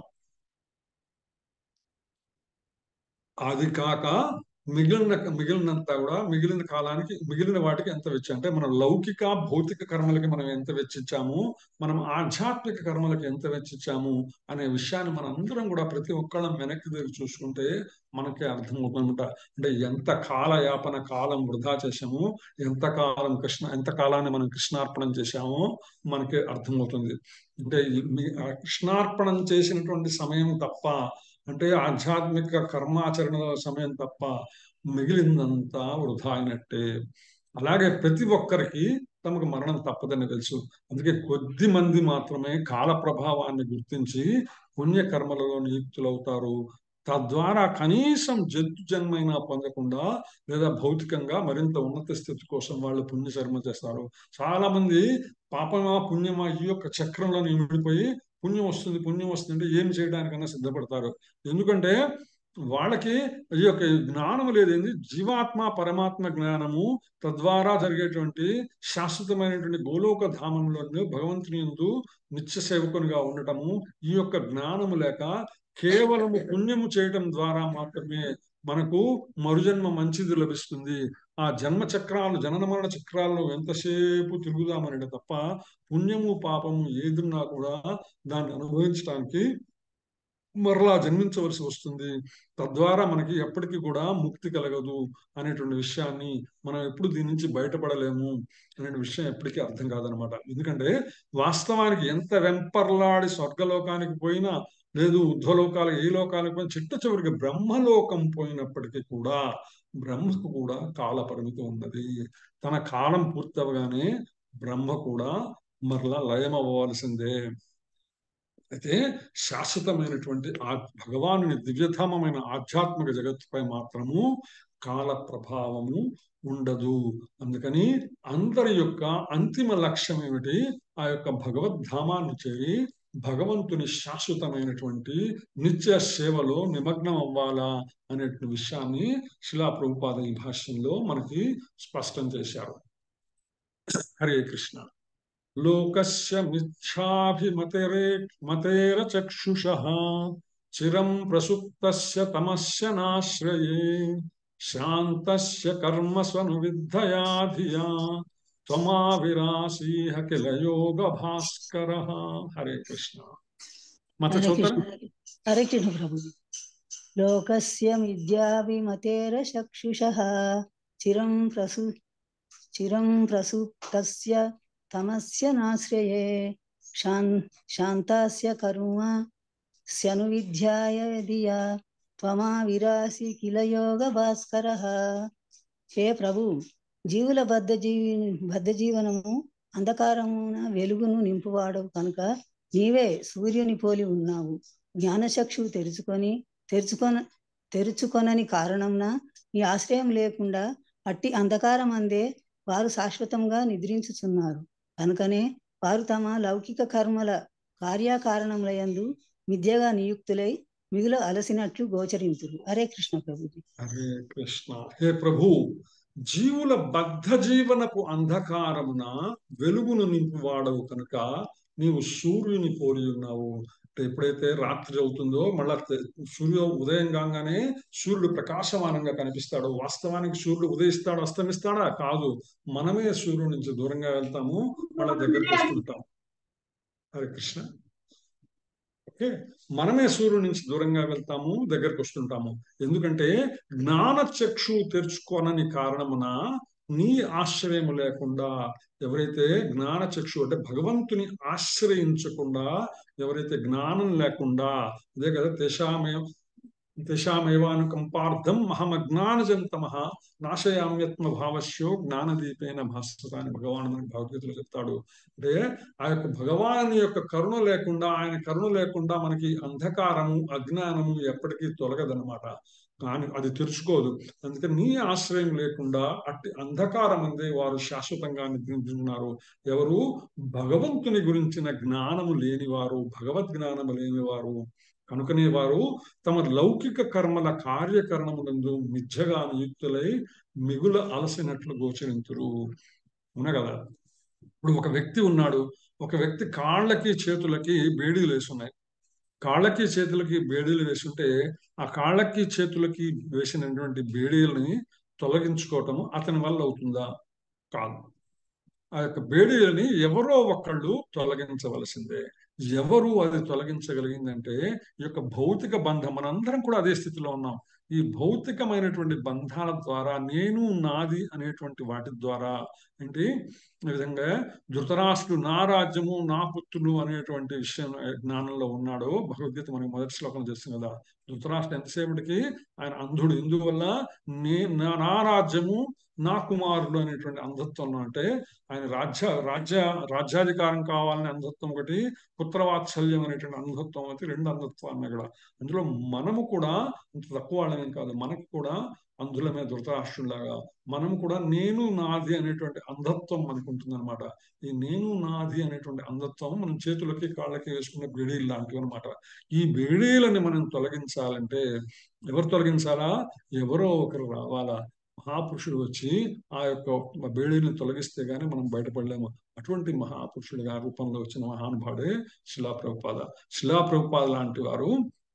అది కాక మిగిలిన మిగిలినంత కూడా మిగిలిన కాలానికి మిగిలిన వాటికి ఎంత వెచ్చి అంటే మనం లౌకిక భౌతిక కర్మలకి మనం ఎంత వెచ్చించాము మనం ఆధ్యాత్మిక కర్మలకి ఎంత వెచ్చించాము అనే విషయాన్ని మనం అందరం కూడా ప్రతి ఒక్కళ్ళం వెనక్కి తిరిగి చూసుకుంటే మనకే అర్థమవుతుందన్నమాట అంటే ఎంత కాల యాపన కాలం వృధా చేశాము ఎంత కాలం కృష్ణ ఎంత కాలాన్ని మనం కృష్ణార్పణం చేశామో మనకే అర్థమవుతుంది అంటే కృష్ణార్పణం చేసినటువంటి సమయం తప్ప అంటే ఆధ్యాత్మిక కర్మాచరణ సమయం తప్ప మిగిలిందంతా వృధా అయినట్టే అలాగే ప్రతి ఒక్కరికి తమకు మరణం తప్పదని తెలుసు అందుకే కొద్ది మంది మాత్రమే కాల ప్రభావాన్ని గుర్తించి పుణ్యకర్మలలో నియుక్తులవుతారు తద్వారా కనీసం జంతు జన్మైనా పొందకుండా లేదా భౌతికంగా మరింత ఉన్నత స్థితి కోసం వాళ్ళు పుణ్యకర్మ చేస్తారు చాలా మంది పాపమా పుణ్యమా ఈ యొక్క చక్రంలో నిండిపోయి పుణ్యం వస్తుంది పుణ్యం వస్తుంది అంటే ఏం చేయడానికన్నా సిద్ధపడతారు ఎందుకంటే వాళ్ళకి ఈ యొక్క జ్ఞానం లేదేంది జీవాత్మ పరమాత్మ జ్ఞానము తద్వారా జరిగేటువంటి శాశ్వతమైనటువంటి గోలోక ధామంలోని భగవంతుని యందు నిత్య సేవకునిగా ఉండటము ఈ యొక్క జ్ఞానము లేక కేవలము పుణ్యము చేయటం ద్వారా మాత్రమే మనకు మరుజన్మ మంచిది లభిస్తుంది ఆ జన్మ చక్రాలు జనన మరణ చక్రాల్లో ఎంతసేపు తిరుగుదామనడం తప్ప పుణ్యము పాపము ఏదున్నా కూడా దాన్ని అనుభవించడానికి మరలా జన్మించవలసి వస్తుంది తద్వారా మనకి ఎప్పటికీ కూడా ముక్తి కలగదు అనేటువంటి విషయాన్ని మనం ఎప్పుడు దీని నుంచి బయటపడలేము అనే విషయం ఎప్పటికీ అర్థం కాదనమాట ఎందుకంటే వాస్తవానికి ఎంత వెంపర్లాడి స్వర్గలోకానికి పోయినా లేదు ఉధ్వలోకాలు ఏ లోకాలకు పోయినా చిట్ట చివరికి బ్రహ్మలోకం పోయినప్పటికీ కూడా బ్రహ్మకు కూడా కాల పరిమితి ఉన్నది తన కాలం పూర్తవగానే బ్రహ్మ కూడా మరలా లయం అవ్వవలసిందే అయితే శాశ్వతమైనటువంటి ఆ భగవానుని దివ్యధామమైన ఆధ్యాత్మిక జగత్తుపై మాత్రము కాల ప్రభావము ఉండదు అందుకని అందరి యొక్క అంతిమ లక్ష్యం ఏమిటి ఆ యొక్క భగవద్ధామాన్ని చేరి భగవంతుని శాశ్వతమైనటువంటి నిత్య సేవలో నిమగ్నం అవ్వాలా అనే విషయాన్ని శిలా ప్రభుపాద ఈ భాష్యంలో మనకి స్పష్టం చేశారు హరే కృష్ణ లోకస్య మిథ్యాభిమతిరే మతేరచక్షుషः చిరం ప్రసుప్తస్య తమస్య నాశ్రయే శాంతస్య కర్మస్వనువిద్ధయా ధియా త్వమావిరాసీహ కిల యోగ భాస్కర హరే కృష్ణ మత హరే చదువుతారా కృష్ణ హరే కృష్ణ ప్రభు లోకస్య మిథ్యాభిమతేరచక్షుషः చిరం ప్రసు చిరం ప్రసుప్తస్య తమస్య నాశ్రయే శాన్ శాంతాస్య కర్మ స్యనువిధ్యాయ ధియా త్వమా విరాసి కిల యోగ భాస్కర హే ప్రభు జీవుల బద్ధ జీవి బద్ధ జీవనము అంధకారమున వెలుగును నింపువాడవు కనుక నీవే సూర్యుని పోలి ఉన్నావు జ్ఞానచక్షువు తెరుచుకొని తెరుచుకొన తెరుచుకొనని కారణంన నీ ఆశ్రయం లేకుండా అట్టి అంధకారం అందే వారు శాశ్వతంగా నిద్రించుచున్నారు కనుకనే వారు తమ లౌకిక కర్మల కార్యకారణములయందు మిథ్యగా నియుక్తులై మిగులు అలసినట్లు గోచరింతురు హరే కృష్ణ ప్రభుజీ హరే కృష్ణ హే ప్రభు జీవుల బద్ధ జీవనపు అంధకారమున వెలుగును నింపువాడవు కనుక నీవు సూర్యుని పోలి ఉన్నావు అంటే ఎప్పుడైతే రాత్రి అవుతుందో మళ్ళా తె- సూర్య ఉదయం కాగానే సూర్యుడు ప్రకాశమానంగా కనిపిస్తాడు వాస్తవానికి సూర్యుడు ఉదయిస్తాడు అస్తమిస్తాడా కాదు మనమే సూర్యుడి నుంచి దూరంగా వెళ్తాము మళ్ళా దగ్గరికి వస్తుంటాం హరే కృష్ణ ఓకే మనమే సూర్యుడి నుంచి దూరంగా వెళ్తాము దగ్గరకు వస్తుంటాము ఎందుకంటే జ్ఞాన చక్షు తెరుచుకోనని కారణమున నీ ఆశ్రయం లేకుండా ఎవరైతే జ్ఞాన చక్షు అంటే భగవంతుని ఆశ్రయించకుండా ఎవరైతే జ్ఞానం లేకుండా అదే కదా తెషామే తెషామేవానుకంపార్థం మహమజ్ఞానజంతమ నాశయామ్యత్మ భావశ్యో జ్ఞానదీపేన భాస్వత అని భగవాను మనకి భగవద్గీతలో చెప్తాడు అంటే ఆ యొక్క భగవాని యొక్క కరుణ లేకుండా ఆయన కరుణ లేకుండా మనకి అంధకారము అజ్ఞానము ఎప్పటికీ తొలగదనమాట కానీ అది తెరుచుకోదు అందుకని నీ ఆశ్రయం లేకుండా అట్టి అంధకారం అందే వారు శాశ్వతంగా నిద్రించున్నారు ఎవరు భగవంతుని గురించిన జ్ఞానము లేనివారు భగవద్ జ్ఞానము లేనివారు కనుకనే వారు తమ లౌకిక కర్మల కార్యకరణమునందు మిథ్యగా నియుక్తులై మిగుల అలసినట్లు గోచరింతురు అవునా కదా ఇప్పుడు ఒక వ్యక్తి ఉన్నాడు ఒక వ్యక్తి కాళ్ళకి చేతులకి బేడీలు వేసున్నాయి కాళ్ళకి చేతులకి బేడీలు వేసుంటే ఆ కాళ్ళకి చేతులకి వేసినటువంటి బేడీలని తొలగించుకోవటము అతని వల్ల అవుతుందా కాదు ఆ యొక్క బేడీలని ఎవరో ఒకళ్ళు తొలగించవలసిందే ఎవరు అది తొలగించగలిగిందంటే ఈ యొక్క భౌతిక బంధం మనందరం కూడా అదే స్థితిలో ఉన్నాం ఈ భౌతికమైనటువంటి బంధాల ద్వారా నేను నాది అనేటువంటి వాటి ద్వారా ఏంటి ఈ విధంగా ధృతరాష్ట్రుడు నా రాజ్యము నా పుత్రులు అనేటువంటి విషయం జ్ఞానంలో ఉన్నాడు భగవద్గీత మనకి మొదటి శ్లోకం చేస్తుంది కదా ధృతరాష్ట్రుడు ఎంతసేపటికి ఆయన అంధుడు ఎందువల్ల నే నా నా రాజ్యము నా కుమారుడు అనేటువంటి అంధత్వంలో అంటే ఆయన రాజ్య రాజ్య రాజ్యాధికారం కావాలనే అంధత్వం ఒకటి పుత్రవాత్సల్యం అనేటువంటి అంధత్వం అయితే రెండు అంధత్వాలు అక్కడ అందులో మనము కూడా అంత తక్కువ వాళ్ళమేం కాదు మనకు కూడా అంధులమే ధృతరాష్ట్రులాగా మనం కూడా నేను నాది అనేటువంటి అంధత్వం మనకు ఉంటుందన్నమాట ఈ నేను నాది అనేటువంటి అంధత్వం మనం చేతులకి కాళ్ళకి వేసుకునే బేడీలు లాంటివి అనమాట ఈ బేడీలని మనం తొలగించాలంటే ఎవరు తొలగించాలా ఎవరో ఒకరు రావాలా మహాపురుషుడు వచ్చి ఆ యొక్క బేడీని తొలగిస్తే గానీ మనం బయటపడలేము అటువంటి మహాపురుషుడిగా రూపంలో వచ్చిన మహానుభావుడే శిలాప్రభుపాద శిలాప్రభుపాద లాంటి వారు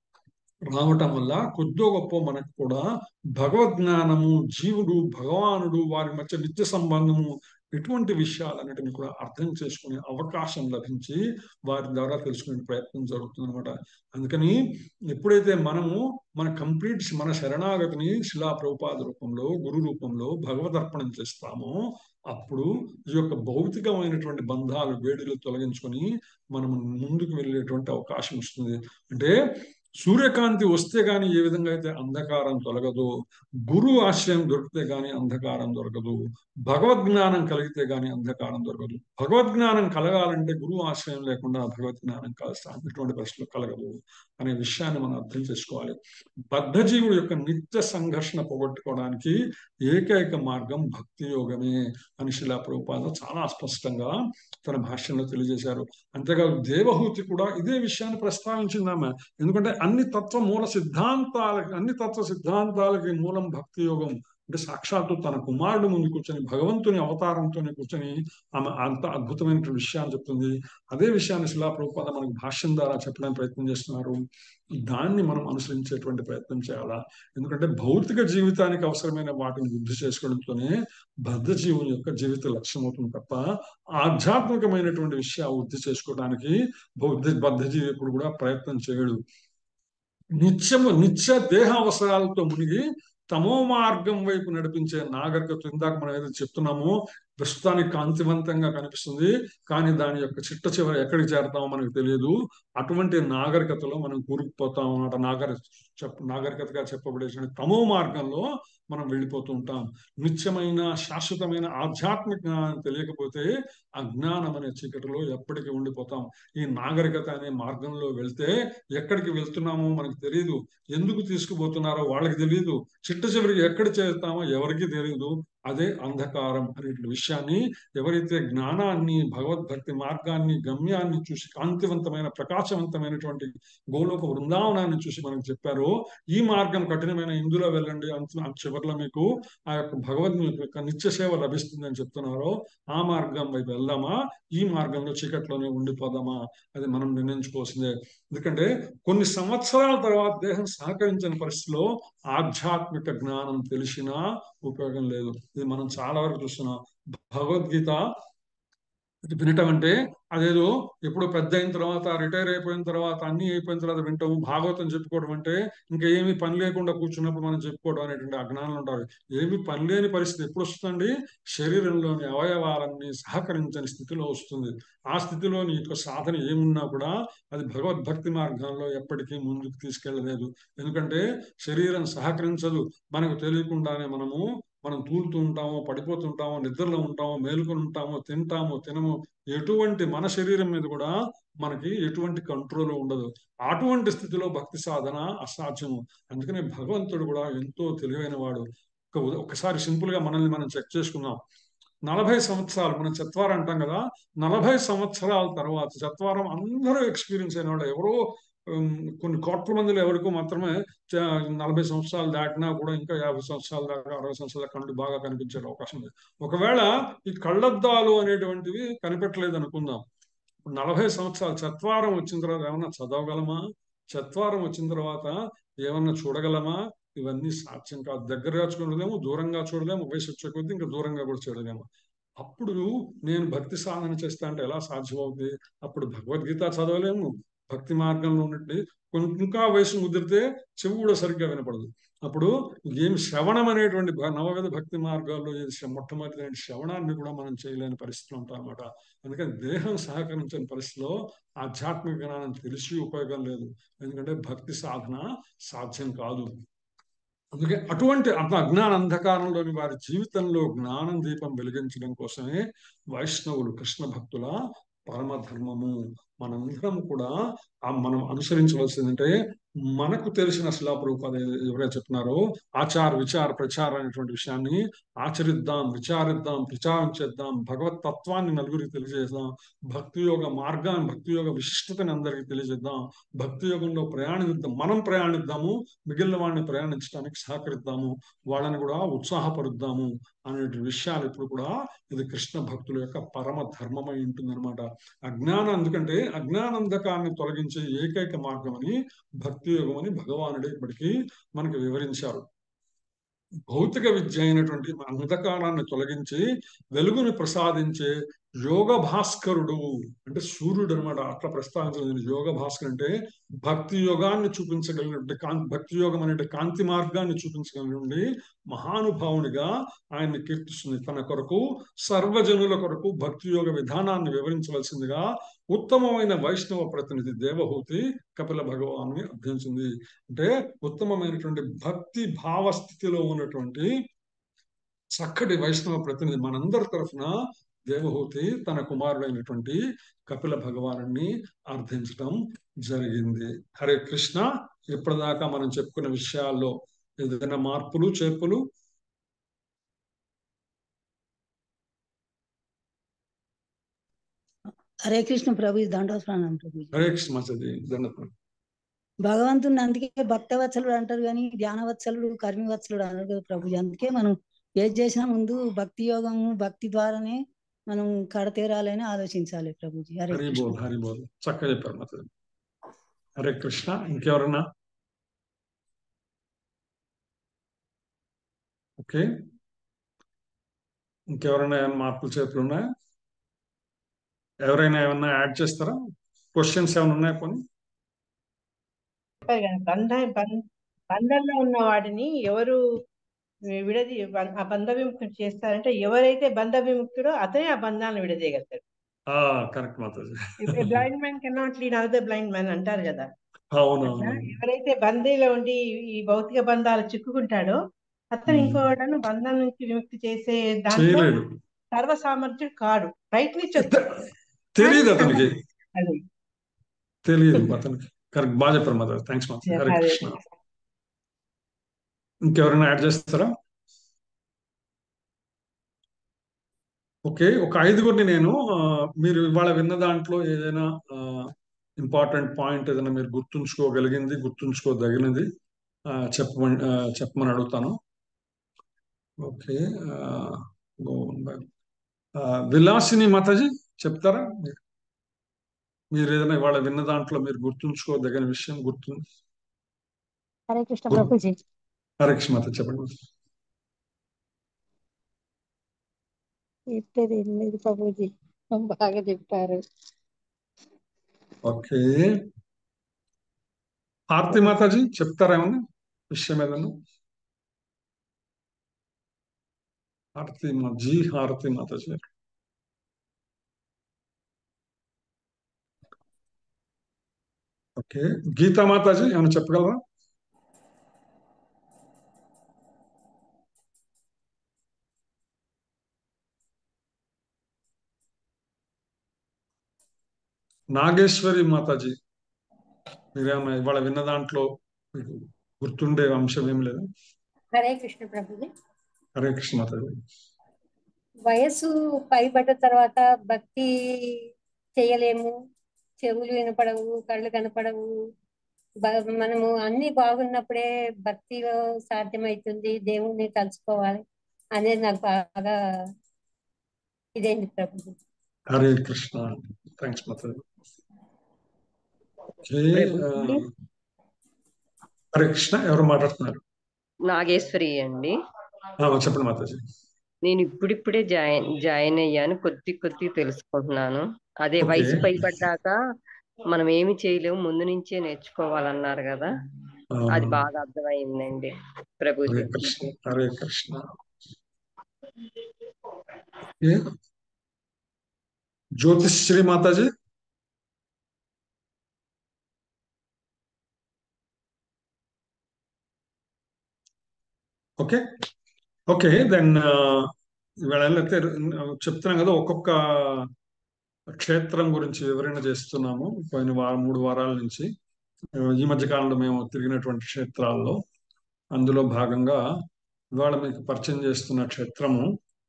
రావటం వల్ల కొద్దో గొప్ప మనకు కూడా భగవద్ జ్ఞానము జీవుడు భగవానుడు వారి మధ్య నిత్య సంబంధము ఇటువంటి విషయాలన్నిటిని కూడా అర్థం చేసుకునే అవకాశం లభించి వారి ద్వారా తెలుసుకునే ప్రయత్నం జరుగుతుంది అనమాట అందుకని ఎప్పుడైతే మనము మన కంప్లీట్ మన శరణాగతిని శిలా ప్రభుపాద రూపంలో గురు రూపంలో భగవదర్పణం చేస్తామో అప్పుడు ఈ యొక్క భౌతికమైనటువంటి బంధాలు వేడిలు తొలగించుకొని మనం ముందుకు వెళ్ళేటువంటి అవకాశం వస్తుంది అంటే సూర్యకాంతి వస్తే గాని ఏ విధంగా అయితే అంధకారం తొలగదు గురు ఆశ్రయం దొరికితే గాని అంధకారం దొరకదు భగవద్ జ్ఞానం కలిగితే గాని అంధకారం దొరకదు భగవద్ జ్ఞానం కలగాలంటే గురువు ఆశ్రయం లేకుండా భగవద్ జ్ఞానం కలుస్తాం ఇటువంటి పరిస్థితులు కలగదు అనే విషయాన్ని మనం అర్థం చేసుకోవాలి బద్ధజీవుడు యొక్క నిత్య సంఘర్షణ పోగొట్టుకోవడానికి ఏకైక మార్గం భక్తి యోగమే అని శిలా ప్రభుపాద చాలా స్పష్టంగా తన భాష్యంలో తెలియజేశారు అంతేకాదు దేవహూతి కూడా ఇదే విషయాన్ని ప్రస్తావించింది ఆమె ఎందుకంటే అన్ని తత్వ మూల సిద్ధాంతాలకి అన్ని తత్వ సిద్ధాంతాలకి మూలం భక్తి యోగం అంటే సాక్షాత్తు తన కుమారుడు ముందు కూర్చొని భగవంతుని అవతారంతోనే కూర్చొని ఆమె అంత అద్భుతమైనటువంటి విషయాన్ని చెప్తుంది అదే విషయాన్ని శిలా ప్రభుపాద మనకు భాష్యం ద్వారా చెప్పడానికి ప్రయత్నం చేస్తున్నారు దాన్ని మనం అనుసరించేటువంటి ప్రయత్నం చేయాలా ఎందుకంటే భౌతిక జీవితానికి అవసరమైన వాటిని వృద్ధి చేసుకోవడంతోనే బద్ధ జీవుని యొక్క జీవిత లక్ష్యం అవుతుంది తప్ప ఆధ్యాత్మికమైనటువంటి విషయాలు వృద్ధి చేసుకోవడానికి బౌద్ధ బద్ధ జీవి ఎప్పుడు కూడా ప్రయత్నం చేయడు నిత్యము నిత్య దేహ అవసరాలతో మునిగి తమో మార్గం వైపు నడిపించే నాగరికత ఇందాక మనం ఏదైతే చెప్తున్నామో ప్రస్తుతానికి కాంతివంతంగా కనిపిస్తుంది కానీ దాని యొక్క చిట్ట చివర ఎక్కడికి చేరతామో మనకు తెలియదు అటువంటి నాగరికతలో మనం కూరుకుపోతాం అన్నమాట నాగరి చెప్ నాగరికతగా చెప్పబడేసిన తమో మార్గంలో మనం వెళ్ళిపోతూ ఉంటాం నిత్యమైన శాశ్వతమైన ఆధ్యాత్మిక జ్ఞానం తెలియకపోతే అజ్ఞానం అనే చీకటిలో ఎప్పటికీ ఉండిపోతాం ఈ నాగరికత అనే మార్గంలో వెళ్తే ఎక్కడికి వెళ్తున్నామో మనకు తెలియదు ఎందుకు తీసుకుపోతున్నారో వాళ్ళకి తెలియదు చిట్ట చివరికి ఎక్కడ చేరుతామో ఎవరికి తెలియదు అదే అంధకారం అనే విషయాన్ని ఎవరైతే జ్ఞానాన్ని భగవద్భక్తి మార్గాన్ని గమ్యాన్ని చూసి కాంతివంతమైన ప్రకాశవంతమైనటువంటి గోలోక బృందావనాన్ని చూసి మనకు చెప్పారో ఈ మార్గం కఠినమైన ఇందులో వెళ్ళండి అంత చివరిలో మీకు ఆ యొక్క భగవద్ యొక్క నిత్య సేవ లభిస్తుంది అని చెప్తున్నారో ఆ మార్గం వైపు వెళ్దామా ఈ మార్గంలో చీకట్లోనే ఉండిపోదామా అది మనం నిర్ణయించుకోవాల్సిందే ఎందుకంటే కొన్ని సంవత్సరాల తర్వాత దేహం సహకరించిన పరిస్థితిలో ఆధ్యాత్మిక జ్ఞానం తెలిసినా ఉపయోగం లేదు ఇది మనం చాలా వరకు చూస్తున్నాం భగవద్గీత వినటం అంటే అదేదో ఎప్పుడు పెద్ద అయిన తర్వాత రిటైర్ అయిపోయిన తర్వాత అన్ని అయిపోయిన తర్వాత వింటాము భాగవతం చెప్పుకోవడం అంటే ఇంకా ఏమి పని లేకుండా కూర్చున్నప్పుడు మనం చెప్పుకోవడం అనేటువంటి అజ్ఞానం ఉంటారు ఏమి పని లేని పరిస్థితి ఎప్పుడు వస్తుందండి శరీరంలోని అవయవాలన్నీ సహకరించని స్థితిలో వస్తుంది ఆ స్థితిలో నీ యొక్క సాధన ఏమున్నా కూడా అది భగవద్భక్తి మార్గంలో ఎప్పటికీ ముందుకు తీసుకెళ్ళలేదు ఎందుకంటే శరీరం సహకరించదు మనకు తెలియకుండానే మనము మనం తూలుతూ ఉంటామో పడిపోతుంటామో నిద్రలో ఉంటామో మేలుకొని ఉంటామో తింటామో తినము ఎటువంటి మన శరీరం మీద కూడా మనకి ఎటువంటి కంట్రోల్ ఉండదు అటువంటి స్థితిలో భక్తి సాధన అసాధ్యము అందుకనే భగవంతుడు కూడా ఎంతో తెలివైన వాడు ఒకసారి సింపుల్ గా మనల్ని మనం చెక్ చేసుకుందాం నలభై సంవత్సరాలు మనం చత్వారం అంటాం కదా నలభై సంవత్సరాల తర్వాత చత్వారం అందరూ ఎక్స్పీరియన్స్ అయిన వాళ్ళు ఎవరో కొన్ని కోట్ల మందిలో ఎవరికో మాత్రమే నలభై సంవత్సరాలు దాటినా కూడా ఇంకా యాభై సంవత్సరాల దాకా అరవై సంవత్సరాల కళ్ళు బాగా కనిపించే అవకాశం ఉంది ఒకవేళ ఈ కళ్ళద్దాలు అనేటువంటివి కనిపెట్టలేదు అనుకుందాం నలభై సంవత్సరాలు చత్వారం వచ్చిన తర్వాత ఏమన్నా చదవగలమా చత్వారం వచ్చిన తర్వాత ఏమన్నా చూడగలమా ఇవన్నీ సాధ్యం కాదు దగ్గరగా చూడలేము దూరంగా చూడలేము వయసు వచ్చే కొద్దీ ఇంకా దూరంగా కూడా చూడలేము అప్పుడు నేను భక్తి సాధన చేస్తా అంటే ఎలా సాధ్యమవుతుంది అప్పుడు భగవద్గీత చదవలేము భక్తి మార్గంలో ఉన్నట్టు ఇంకా వయసు ముదిరితే చెవు కూడా సరిగ్గా వినపడదు అప్పుడు ఏం శ్రవణం అనేటువంటి నవవిధ భక్తి మార్గాల్లో మొట్టమొదటి శ్రవణాన్ని కూడా మనం చేయలేని పరిస్థితులు ఉంటాం అనమాట అందుకని దేహం సహకరించని పరిస్థితిలో ఆధ్యాత్మిక జ్ఞానం తెలిసి ఉపయోగం లేదు ఎందుకంటే భక్తి సాధన సాధ్యం కాదు అందుకే అటువంటి అజ్ఞాన అంధకారంలోని వారి జీవితంలో జ్ఞానం దీపం వెలిగించడం కోసమే వైష్ణవులు కృష్ణ భక్తుల పరమ ధర్మము మనందరం కూడా మనం అనుసరించవలసిందంటే మనకు తెలిసిన శిలాప్రభుపాద ఎవరైతే చెప్తున్నారో ఆచార విచార ప్రచార అనేటువంటి విషయాన్ని ఆచరిద్దాం విచారిద్దాం ప్రచారం చేద్దాం భగవత్ తత్వాన్ని నలుగురికి తెలియజేద్దాం భక్తి యోగ మార్గాన్ని భక్తి యోగ విశిష్టతని అందరికీ తెలియజేద్దాం భక్తి యోగంలో ప్రయాణిద్దాం మనం ప్రయాణిద్దాము మిగిలిన వాడిని ప్రయాణించడానికి సహకరిద్దాము వాళ్ళని కూడా ఉత్సాహపరుద్దాము అనే విషయాలు ఇప్పుడు కూడా ఇది కృష్ణ భక్తుల యొక్క పరమ ధర్మమై ఉంటుందన్నమాట అజ్ఞానం ఎందుకంటే అజ్ఞానంధకాన్ని తొలగించే ఏకైక మార్గం అని భక్తి యోగం అని భగవానుడే ఇప్పటికీ మనకు వివరించారు భౌతిక విద్య అయినటువంటి అంధకారాన్ని తొలగించి వెలుగుని ప్రసాదించే యోగ భాస్కరుడు అంటే సూర్యుడు అనమాట అట్లా ప్రస్తావించలేదు యోగ భాస్కర్ అంటే భక్తి యోగాన్ని చూపించగలిగినటువంటి కాంతి భక్తి యోగం అనే కాంతి మార్గాన్ని చూపించగలిగినటువంటి మహానుభావునిగా ఆయన్ని కీర్తిస్తుంది తన కొరకు సర్వజనుల కొరకు భక్తి యోగ విధానాన్ని వివరించవలసిందిగా ఉత్తమమైన వైష్ణవ ప్రతినిధి దేవహూతి కపిల భగవాన్ని అభ్యసించింది అంటే ఉత్తమమైనటువంటి భక్తి భావ స్థితిలో ఉన్నటువంటి చక్కటి వైష్ణవ ప్రతినిధి మనందరి తరఫున దేవహూతి తన కుమారుడైనటువంటి కపిల భగవాను అర్థించటం జరిగింది హరే కృష్ణ ఇప్పటిదాకా మనం చెప్పుకున్న విషయాల్లో ఏదైనా మార్పులు చేర్పులు హరే కృష్ణ ప్రభు దండోస్మరణం ప్రభు హరే కృష్ణ మాతాజీ దండపం భగవంతుని అందుకే భక్తవత్సలుడు అంటారు కానీ ధ్యానవత్సలుడు కర్మివత్సలుడు అన్నారు కదా ప్రభు అందుకే మనం ఏది చేసినా ముందు భక్తి యోగము భక్తి ద్వారానే మనం కడతీరాలని ఆలోచించాలి ప్రభుజీ హరే హరి కృష్ణ బోల్ హరి బోల్ చక్కగా చెప్పారు మాతాజీ హరే కృష్ణ ఇంకెవరన్నా ఓకే ఇంకెవరైనా ఏమైనా మార్పులు చేతులు ఉన్నాయా ఎవరైనా ఏమన్నా యాడ్ చేస్తారా క్వశ్చన్స్ ఏమైనా ఉన్నాయా కొన్ని చెప్పారు కదా బంధ బం- బంధంలో ఉన్న వాటిని ఎవరు విడది ఆ బంధ విముక్తుడు చేస్తారంటే ఎవరైతే బంధ విముక్తుడో అతనే ఆ బంధాలను విడదీయగలుగుతాడు కరెక్ట్ మాతాజీ blind man cannot lead another blind man అంటారు కదా అవును అట్లా ఎవరైతే బందీలో ఉండి ఈ భౌతిక బంధాలు చిక్కుకుంటాడో అతను Hmm. ఇంకోటను బంధం నుంచి విముక్తి చేసే దాంట్లో చేయలేడు సర్వ సామర్థ్యుడు కాడు ప్రయత్నించొచ్చు తెలియదు అతనికి అది తెలియదు అతనికి కరెక్ట్ బాగా చెప్పారు మాతాజీ థ్యాంక్స్ మాతాజీ హరే అదే కృష్ణ ఇంకెవరైనా యాడ్ చేస్తారా ఓకే ఒక ఐదుగురిని నేను ఆ, మీరు ఇవాళ విన్న దాంట్లో ఏదైనా ఇంపార్టెంట్ పాయింట్ ఏదైనా మీరు గుర్తుంచుకోగలిగింది గుర్తుంచుకోదగినది ఆ, చెప్పమని ఆ, చెప్పమని అడుగుతాను ఓకే ఆ, గోవింద్ భాయ్. ఆ, విలాసిని మాతాజీ చెప్తారా మీరు మీరు ఏదైనా ఇవాళ విన్న దాంట్లో మీరు గుర్తుంచుకోదగిన విషయం గుర్తు హరే కృష్ణ గుర్- ప్రభుజీ హరే కృష్ణ మాత చెప్పండి చెప్పేది ఏం లేదు ప్రభుజీ బాగా చెప్పారు ఓకే హారతి మాతాజీ చెప్తారా ఏమన్నా విషయం ఏదన్నా హారతి మా జీ హారతి మాతాజీ ఓకే గీతా మాతాజీ ఏమైనా చెప్పగలరా నాగేశ్వరి మాతాజీ మీరేమైనా ఇవాళ విన్న దాంట్లో మీకు గుర్తుండే అంశం ఏం లేదు హరే కృష్ణ ప్రభుజీ హరే కృష్ణ మాతాజీ వయస్సు పైబడ్డ తర్వాత భక్తి చేయలేము చెవులు వినపడవు కళ్ళు కనపడవు బ- మనము అన్ని బాగున్నప్పుడే భక్తిలో సాధ్యమవుతుంది దేవుణ్ణి తలుచుకోవాలి అనేది నాకు బాగా ఇదైంది ప్రభుజీ హరే కృష్ణ థ్యాంక్స్ మాతాజీ ఓకే ఆ, హరే కృష్ణ ఎవరు మాట్లాడుతున్నారు నాగేశ్వరి అండి ఆ, చెప్పండి మాతాజీ నేను ఇప్పుడిప్పుడే జాయిన్ జాయిన్ అయ్యాను కొద్ది కొద్ది తెలుసుకుంటున్నాను అదే ఓకే వయసు పైబడ్డాక మనం ఏమి చేయలేము ముందు నుంచే నేర్చుకోవాలన్నారు కదా అది అవును బాగా అర్థమైందండి ప్రభుజీ హరే కృష్ణ హరే కృష్ణ ఓకే జ్యోతిశ్రీ మాతాజీ ఓకే ఓకే దెన్ ఇవాళ అయితే చెప్తున్నాం కదా ఒక్కొక్క క్షేత్రం గురించి వివరణ చేస్తున్నాము పోయిన వారం మూడు వారాల నుంచి ఈ మధ్య కాలంలో మేము తిరిగినటువంటి క్షేత్రాల్లో అందులో భాగంగా ఇవాళ మీకు పరిచయం చేస్తున్న క్షేత్రము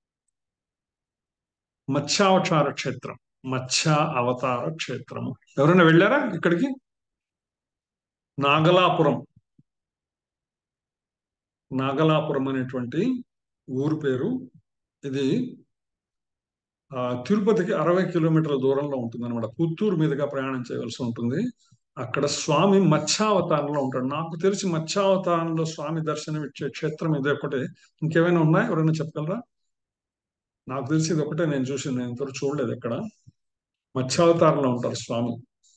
మత్స్యావతార క్షేత్రం మత్స్య అవతార క్షేత్రము ఎవరైనా వెళ్ళారా ఇక్కడికి నాగలాపురం నాగలాపురం అనేటువంటి ఊరు పేరు ఇది ఆ, తిరుపతికి అరవై కిలోమీటర్ల దూరంలో ఉంటుంది అనమాట పుత్తూరు మీదుగా ప్రయాణం చేయవలసి ఉంటుంది అక్కడ స్వామి మత్స్యావతారంలో ఉంటాడు నాకు తెలిసి మత్స్యావతారంలో స్వామి దర్శనం ఇచ్చే క్షేత్రం ఇదే ఒకటే ఇంకేమైనా ఉన్నాయా ఎవరైనా చెప్పగలరా నాకు తెలిసి ఇది ఒకటే నేను చూసింది నేను ఇంతవరకు చూడలేదు ఎక్కడ మత్స్యావతారంలో ఉంటారు స్వామి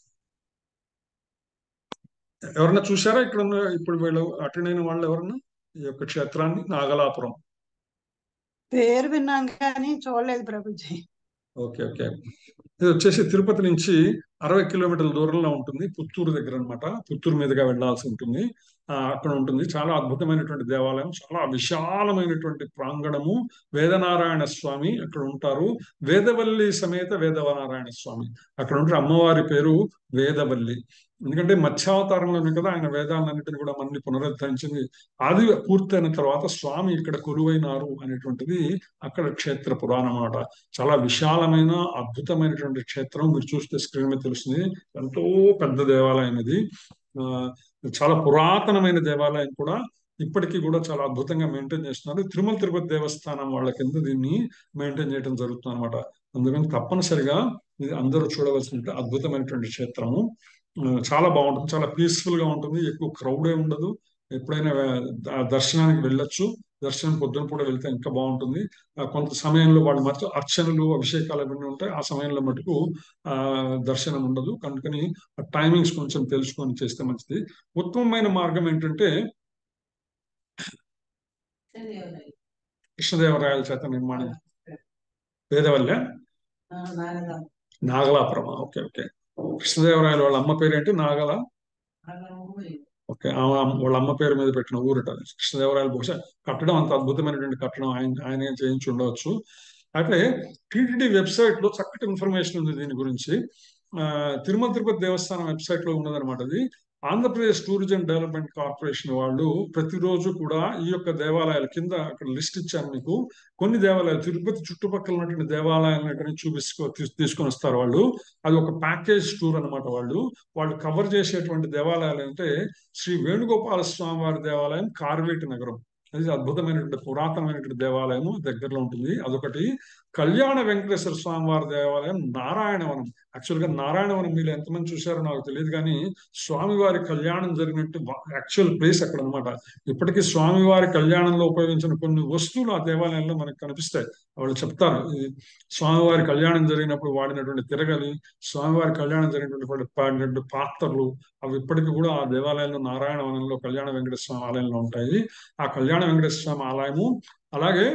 ఎవరన్నా చూసారా ఇక్కడ ఉన్న ఇప్పుడు వీళ్ళు అటెండ్ అయిన వాళ్ళు ఎవరన్నా ఈ యొక్క క్షేత్రాన్ని నాగలాపురం పేరు విన్నాను కానీ చూడలేదు ప్రభుజీ ఓకే ఓకే ఇది వచ్చేసి తిరుపతి నుంచి అరవై కిలోమీటర్ల దూరంలో ఉంటుంది పుత్తూరు దగ్గర అన్నమాట పుత్తూరు మీదుగా వెళ్ళాల్సి ఉంటుంది ఆ, అక్కడ ఉంటుంది చాలా అద్భుతమైనటువంటి దేవాలయం చాలా విశాలమైనటువంటి ప్రాంగణము వేదనారాయణ స్వామి అక్కడ ఉంటారు వేదవల్లి సమేత వేదవనారాయణ స్వామి అక్కడ ఉంటే అమ్మవారి పేరు వేదవల్లి ఎందుకంటే మత్స్యావతారంలోనే కదా ఆయన వేదాలన్నింటిని కూడా మనల్ని పునరుద్ధరించింది అది పూర్తయిన తర్వాత స్వామి ఇక్కడ కొలువైనారు అనేటువంటిది అక్కడ క్షేత్ర పురాణం అన్నమాట చాలా విశాలమైన అద్భుతమైనటువంటి క్షేత్రం మీరు చూస్తే స్క్రీన్ మీద తెలుస్తుంది ఎంతో పెద్ద దేవాలయం ఇది ఆ, చాలా పురాతనమైన దేవాలయం కూడా ఇప్పటికీ కూడా చాలా అద్భుతంగా మెయింటైన్ చేస్తున్నారు తిరుమల తిరుపతి దేవస్థానం వాళ్ళ కింద దీన్ని మెయింటైన్ చేయడం జరుగుతుంది అనమాట అందుకని తప్పనిసరిగా ఇది అందరూ చూడవలసిన అద్భుతమైనటువంటి క్షేత్రము ఆ, చాలా బాగుంటుంది చాలా పీస్ఫుల్ గా ఉంటుంది ఎక్కువ క్రౌడే ఉండదు ఎప్పుడైనా ఆ, దర్శనానికి వెళ్ళొచ్చు దర్శనం పొద్దున పూట వెళ్తే ఇంకా బాగుంటుంది ఆ, కొంత సమయంలో వాళ్ళు మాత్రం అర్చనలు అభిషేకాలు అవన్నీ ఉంటాయి ఆ సమయంలో మటుకు ఆ దర్శనం ఉండదు కనుకని ఆ టైమింగ్స్ కొంచెం తెలుసుకొని చేస్తే మంచిది ఉత్తమమైన మార్గం ఏంటంటే కృష్ణదేవరాయల చేత నిర్మాణం వేదవల్య నాగలాపురం ఓకే ఓకే కృష్ణదేవరాయల వాళ్ళ అమ్మ పేరు ఏంటి నాగల ఓకే ఆమె వాళ్ళ అమ్మ పేరు మీద పెట్టిన ఊరట అది. కృష్ణదేవరాయలు బహుశా కట్టడం అంత అద్భుతమైనటువంటి కట్టడం ఆయన ఆయనే చేయించి ఉండవచ్చు అయితే టీటీడీ వెబ్సైట్ లో చక్కటి ఇన్ఫర్మేషన్ ఉంది దీని గురించి ఆ, తిరుమల తిరుపతి దేవస్థానం వెబ్సైట్ లో ఉన్నదన్నమాట అది ఆంధ్రప్రదేశ్ టూరిజం డెవలప్మెంట్ కార్పొరేషన్ వాళ్ళు ప్రతిరోజు కూడా ఈ యొక్క దేవాలయాల కింద అక్కడ లిస్ట్ ఇచ్చాను మీకు కొన్ని దేవాలయాలు తిరుపతి చుట్టుపక్కల ఉన్నటువంటి దేవాలయాలను ఇక్కడ నుంచి చూపిస్తూ తీస్- తీసుకొని వస్తారు వాళ్ళు అది ఒక ప్యాకేజ్ టూర్ అన్నమాట వాళ్ళు వాళ్ళు కవర్ చేసేటువంటి దేవాలయాలు అంటే శ్రీ వేణుగోపాల స్వామి వారి దేవాలయం కార్వేటి నగరం అది అద్భుతమైనటువంటి పురాతనమైనటువంటి దేవాలయము దగ్గరలో ఉంటుంది అదొకటి కళ్యాణ వెంకటేశ్వర స్వామి వారి దేవాలయం నారాయణవనం యాక్చువల్ గా నారాయణవనం మీరు ఎంతమంది చూశారో నాకు తెలియదు కానీ స్వామివారి కళ్యాణం జరిగినట్టు యాక్చువల్ ప్లేస్ అక్కడ అనమాట ఇప్పటికీ స్వామివారి కళ్యాణంలో ఉపయోగించిన కొన్ని వస్తువులు ఆ దేవాలయంలో మనకు కనిపిస్తాయి వాళ్ళు చెప్తారు ఇది స్వామివారి కళ్యాణం జరిగినప్పుడు వాడినటువంటి తిరగలి స్వామివారి కళ్యాణం జరిగినటువంటి వాడి- వాడినటువంటి పాత్రలు అవి ఇప్పటికీ కూడా ఆ దేవాలయంలో నారాయణవనంలో కళ్యాణ వెంకటేశ్వర స్వామి ఆలయంలో ఉంటాయి ఆ కళ్యాణ వెంకటేశ్వర స్వామి ఆలయము అలాగే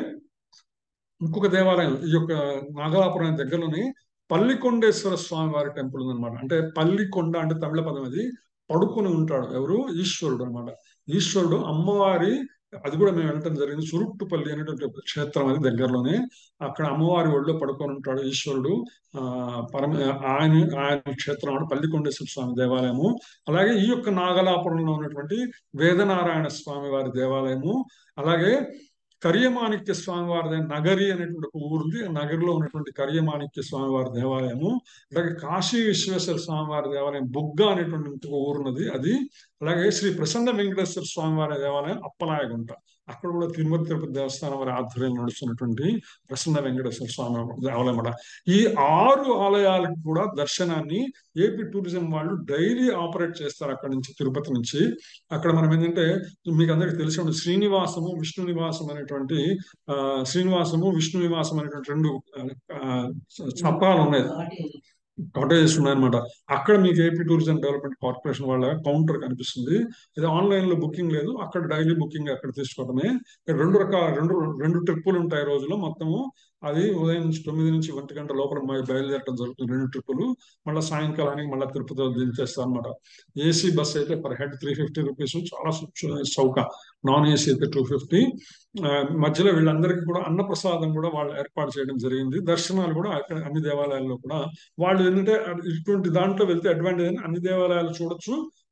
ఇంకొక దేవాలయం ఈ యొక్క నాగలాపురం దగ్గరలోని పల్లికొండేశ్వర స్వామి వారి టెంపుల్ ఉందన్నమాట అంటే పల్లికొండ అంటే తమిళ పదం అది పడుకుని ఉంటాడు ఎవరు ఈశ్వరుడు అన్నమాట ఈశ్వరుడు అమ్మవారి అది కూడా మేము వెళ్ళటం జరిగింది సురుట్టుపల్లి అనేటువంటి క్షేత్రం అది దగ్గరలోనే అక్కడ అమ్మవారి ఒళ్ళో పడుకొని ఉంటాడు ఈశ్వరుడు ఆ పరమ ఆయన ఆయన క్షేత్రం అంటే పల్లికొండేశ్వర స్వామి దేవాలయము అలాగే ఈ యొక్క నాగలాపురంలో ఉన్నటువంటి వేదనారాయణ స్వామి వారి దేవాలయము అలాగే కరియమాణిక్య స్వామి వారి నగరి అనేటువంటి ఒక ఊరు ఉంది ఆ నగరిలో ఉన్నటువంటి కరియమాణిక్య స్వామి వారి దేవాలయము అలాగే కాశీ విశ్వేశ్వర స్వామి వారి దేవాలయం బుగ్గ అనేటువంటి ఒక ఊరు ఉన్నది అది అలాగే శ్రీ ప్రసన్న వెంకటేశ్వర స్వామి వారి దేవాలయం అప్పలాయగుంట అక్కడ కూడా తిరుమల తిరుపతి దేవస్థానం వారి ఆధ్వర్యంలో నడుస్తున్నటువంటి ప్రసన్న వెంకటేశ్వర స్వామి దేవాలయం అన్నమాట ఈ ఆరు ఆలయాలకు కూడా దర్శనాన్ని ఏపీ టూరిజం వాళ్ళు డైలీ ఆపరేట్ చేస్తారు అక్కడ నుంచి తిరుపతి నుంచి అక్కడ మనం ఏంటంటే మీకు అందరికి తెలిసి ఉంటుంది శ్రీనివాసము విష్ణు నివాసం అనేటువంటి ఆ శ్రీనివాసము విష్ణు నివాసం అనేటువంటి రెండు ఆ, చప్పాలు ఉన్నాయి కాటేజెస్ ఉన్నాయన్నమాట అక్కడ మీకు ఏపీ టూరిజం డెవలప్మెంట్ కార్పొరేషన్ వాళ్ళ కౌంటర్ కనిపిస్తుంది ఇది ఆన్లైన్ లో బుకింగ్ లేదు అక్కడ డైలీ బుకింగ్ అక్కడ తీసుకోవడమే ఇక్కడ రెండు రకాల రెండు రెండు ట్రిప్పులు ఉంటాయి రోజులో మొత్తము అది ఉదయం నుంచి తొమ్మిది నుంచి ఒంటి గంట లోపల మ- బయలుదేరడం జరుగుతుంది రెండు ట్రిప్పులు మళ్ళీ సాయంకాలానికి మళ్ళీ తిరుపతిలో దించేస్తారు అనమాట ఏసీ బస్ అయితే per head three fifty rupees చాలా సు- చౌక నాన్ ఏసీ అయితే టూ ఫిఫ్టీ మధ్యలో వీళ్ళందరికీ కూడా అన్నప్రసాదం కూడా వాళ్ళు ఏర్పాటు చేయడం జరిగింది దర్శనాలు కూడా అక్కడ అన్ని దేవాలయాల్లో కూడా వాళ్ళు ఏంటంటే ఇటువంటి దాంట్లో వెళ్తే అడ్వాంటేజ్ అని అన్ని దేవాలయాలు చూడొచ్చు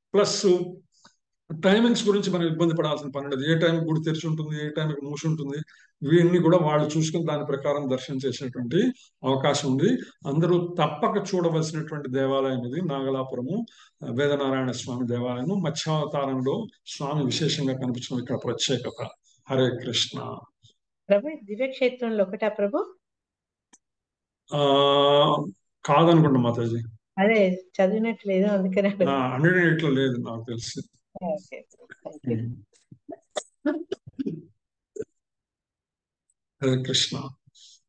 ప్లస్ టైమింగ్స్ గురించి మనం ఇబ్బంది పడాల్సిన పని లేదు ఏ టైం గుడి తెరిచి ఉంటుంది ఏ టైంకి మూసి ఉంటుంది వీటిని కూడా వాళ్ళు చూసుకుని దాని ప్రకారం దర్శనం చేసేటువంటి అవకాశం ఉంది అందరూ తప్పక చూడవలసినటువంటి దేవాలయం ఇది నాగలాపురము వేదనారాయణ స్వామి దేవాలయం మత్స్యావతారంలో స్వామి విశేషంగా కనిపించడం ఇక్కడ ప్రత్యేకత హరే కృష్ణ ప్రభు దివ్యక్షేత్రంలో ఒకటా ప్రభు ఆ కాదనుకుంటా మాతాజీ అదే చదివినట్టు లేదు అందుకని అడుగుతున్నా. హండ్రెడ్ ఎయిట్ లో లేదు నాకు తెలిసి okay thank you Hare Krishna